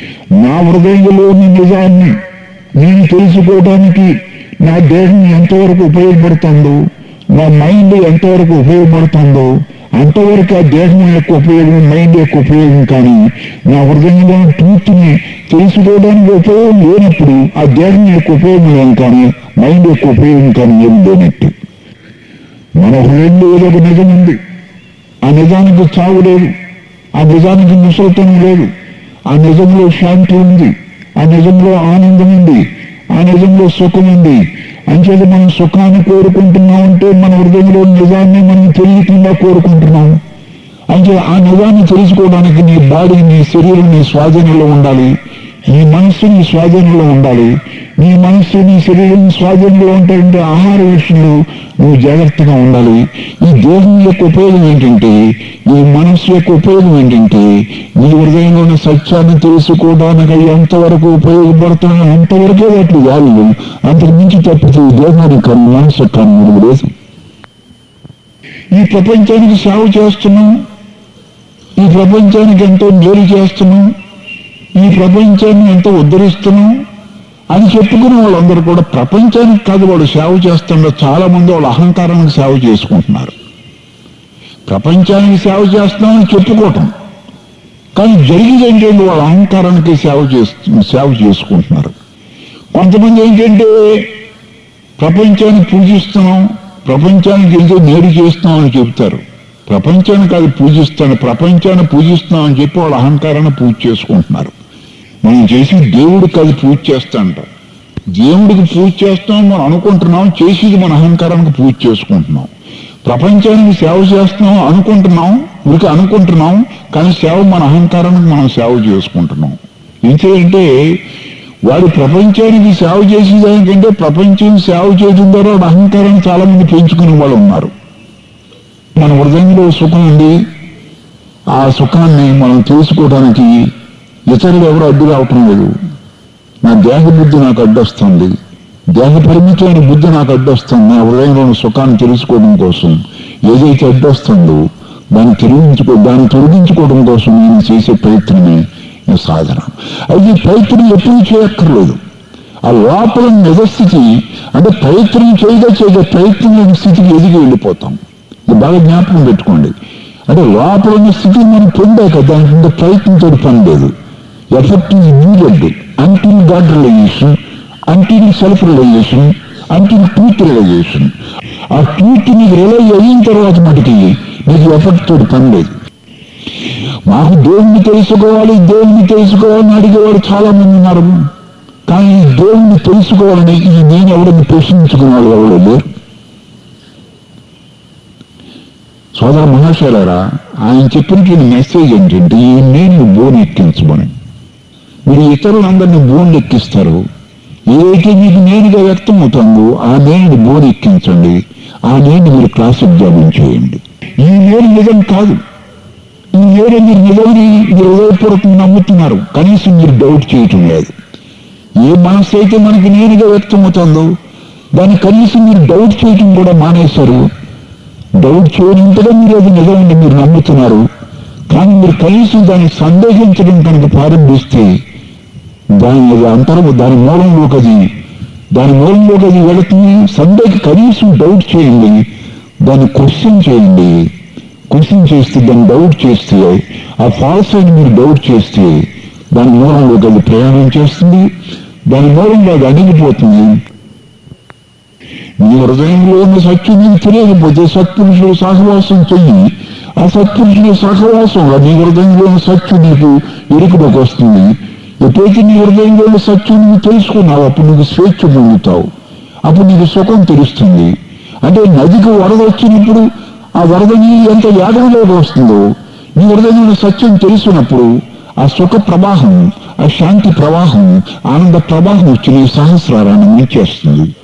నా హృదయంలోని నిజాన్ని నేను తెలుసుకోవడానికి నా దేహం ఎంతవరకు ఉపయోగపడుతుందో నా మైండ్ ఎంతవరకు ఉపయోగపడుతుందో అంతవరకు ఆ దేహం యొక్క ఉపయోగం మైండ్ యొక్క ఉపయోగం కానీ నా హృదయంలో ట్రూత్ని తెలుసుకోవడానికి ఉపయోగం లేనప్పుడు ఆ దేహం యొక్క ఉపయోగం లేదు కానీ మైండ్ యొక్క ఉపయోగం కానీ ఏం లేనట్టు మన హృదయంలో ఏదో ఒక నిజం ఉంది ఆ నిజానికి చావు లేదు ఆ నిజానికి ముసలితనం లేదు ఆ నిజంలో శాంతి ఉంది ఆ నిజంలో ఆనందం ఉంది ఆ నిజంలో సుఖం ఉంది అంచేది మనం సుఖాన్ని కోరుకుంటున్నాం అంటే మన హృదయంలో నిజాన్ని మనం తెలియకుండా కోరుకుంటున్నాం అంటే ఆ నిజాన్ని తెలుసుకోవడానికి నీ బాడీ నీ శరీరం నీ స్వాధీనంలో ఉండాలి నీ మనస్సు నీ స్వాధీనంలో ఉండాలి నీ మనస్సు నీ శరీరం స్వాధీనంలో ఉంటాయంటే ఆహార విషయంలో నువ్వు జాగ్రత్తగా ఉండాలి ఈ దేహం యొక్క ఉపయోగం ఏంటంటే ఈ మనస్సు యొక్క ఉపయోగం ఏంటంటే నీ హృదయంలో ఉన్న సత్యాన్ని తెలుసుకోవడానికి అవి ఎంతవరకు ఉపయోగపడుతున్నాయో అంతవరకే వాటి వాల్యూ అంతకు మించి తప్పితే ఈ దేహానికి కానీ మనసు కానీ లేదు ఈ ప్రపంచానికి సేవ చేస్తున్నాం ఈ ప్రపంచానికి ఎంతో మేలు చేస్తున్నాం ఈ ప్రపంచాన్ని ఎంతో ఉద్ధరిస్తున్నాం అని చెప్పుకునే వాళ్ళందరూ కూడా ప్రపంచానికి కాదు వాళ్ళు సేవ చేస్తుండే చాలా మంది వాళ్ళ అహంకారానికి సేవ చేసుకుంటున్నారు ప్రపంచానికి సేవ చేస్తున్నామని చెప్పుకోవటం కానీ జరిగేది ఏంటంటే వాళ్ళ అహంకారానికి సేవ చేస్తు సేవ చేసుకుంటున్నారు కొంతమంది ఏంటంటే ప్రపంచాన్ని పూజిస్తున్నాం ప్రపంచానికి ఏదో మేలు చేస్తున్నాం అని చెబుతారు ప్రపంచాన్ని కాదు పూజిస్తాను ప్రపంచాన్ని పూజిస్తున్నాం అని చెప్పి వాళ్ళ అహంకారాన్ని పూజ చేసుకుంటున్నారు మనం చేసి దేవుడికి అది పూజ చేస్తాంట దేవుడికి పూజ చేస్తాం మనం అనుకుంటున్నాం చేసేది మన అహంకారానికి పూజ చేసుకుంటున్నాం ప్రపంచానికి సేవ చేస్తున్నాం అనుకుంటున్నాం ఊరికి అనుకుంటున్నాం కానీ సేవ మన అహంకారానికి మనం సేవ చేసుకుంటున్నాం ఎందుకంటే వాడు ప్రపంచానికి సేవ చేసేదానికంటే ప్రపంచం సేవ చేయడం ద్వారా వాడు అహంకారాన్ని చాలా మంది పెంచుకునే వాళ్ళు ఉన్నారు మన హృదయంలో సుఖం ఉంది ఆ సుఖాన్ని మనం తెలుసుకోవడానికి ఇతరులు ఎవరు అడ్డు రావటం లేదు నా దేహ బుద్ధి నాకు అడ్డొస్తుంది దేహ పరిమితమైన బుద్ధి నాకు అడ్డొస్తుంది నా హృదయంలోని సుఖాన్ని తెలుసుకోవడం కోసం ఏదైతే అడ్డొస్తుందో దాన్ని తొలగించుకో దాన్ని తొలగించుకోవడం కోసం నేను చేసే ప్రయత్నమే ఈ సాధన అయితే ఈ ప్రయత్నం ఎప్పుడు చేయక్కర్లేదు ఆ లోపల నిజస్థితి అంటే ప్రయత్నం చేయగా చేయగా ప్రయత్నం లేని స్థితికి ఎదిగి వెళ్ళిపోతాం ఇది బాగా జ్ఞాపకం పెట్టుకోండి అంటే లోపల ఉన్న స్థితిని మనం పొందాక దానికి ఇంకా ప్రయత్నంతో పని లేదు effect is needed until God realisation until self realisation until truth realisation ఆ ట్రూత్ నీకు రిలైజ్ అయిన తర్వాత మటుకి నీకు ఎఫెక్ట్ తోటి పని లేదు మాకు దేవుణ్ణి తెలుసుకోవాలి దేవుణ్ణి తెలుసుకోవాలని అడిగేవాడు చాలా మంది ఉన్నారు కానీ ఈ దేవుణ్ణి తెలుసుకోవాలని ఈ నేను ఎవరిని ప్రశ్నించుకునేవాడు ఎవరు లేరు సోదర మహాశయులారా ఆయన చెప్పినటువంటి మెసేజ్ ఏంటంటే ఈ నేను బోన్ ఎక్కించమని మీరు ఇతరులందరినీ బోన్లు ఎక్కిస్తారు ఏదైతే మీకు నేనుగా వ్యక్తం అవుతుందో ఆ నేను బోన్ ఎక్కించండి ఆ నేను మీరు క్లాస్ ఎగ్జామిన్ చేయండి ఈ నేను నిజం కాదు ఈ నేను మీరు నిజమని మీరు హృదయపూర్వకంగా నమ్ముతున్నారు కనీసం మీరు డౌట్ చేయటం లేదు ఏ మనసు అయితే మనకి నేనుగా వ్యక్తం అవుతుందో దాన్ని కనీసం మీరు డౌట్ చేయటం కూడా మానేశారు డౌట్ చేయనంతగా మీరు అది నిజమని మీరు నమ్ముతున్నారు కానీ మీరు కనీసం దాన్ని సందేహించడం కనుక ప్రారంభిస్తే దాని అది అంతరం దాని మూలంలోకి అది దాని మూలంలోకి అది వెళుతుంది సందేహ కనీసం డౌట్ చేయండి దాన్ని క్వశ్చన్ చేయండి క్వశ్చన్ చేస్తే దాన్ని డౌట్ చేస్తే ఆ ఫాల్స్ అని మీరు డౌట్ చేస్తే దాని మూలంలోకి అది ప్రయాణం చేస్తుంది దాని మూలంలో అది అణిగిపోతుంది నీ హృదయంలో ఉన్న సత్యం నీకు తెలియకపోతే సత్పురుషుడు సహవాసం చెయ్యి ఆ సత్పురుషుడు సహవాసంలో నీ హృదయంలో ఉన్న సత్యం నీకు ఎరుకలోకి వస్తుంది ఎప్పుడైతే నీ హృదయంలో ఉన్న సత్యం నువ్వు తెలుసుకున్నావు అప్పుడు నీకు స్వేచ్ఛ పొందుతావు అప్పుడు నీకు సుఖం తెలుస్తుంది అంటే నదికి వరద వచ్చినప్పుడు ఆ వరద నీ ఎంత యాగంలోకి వస్తుందో నీ హృదయంలో ఉన్న సత్యం తెలుసున్నప్పుడు ఆ సుఖ ప్రవాహం ఆ శాంతి ప్రవాహం ఆనంద ప్రవాహం వచ్చి నీ సహస్రారాన్ని ముంచేస్తుంది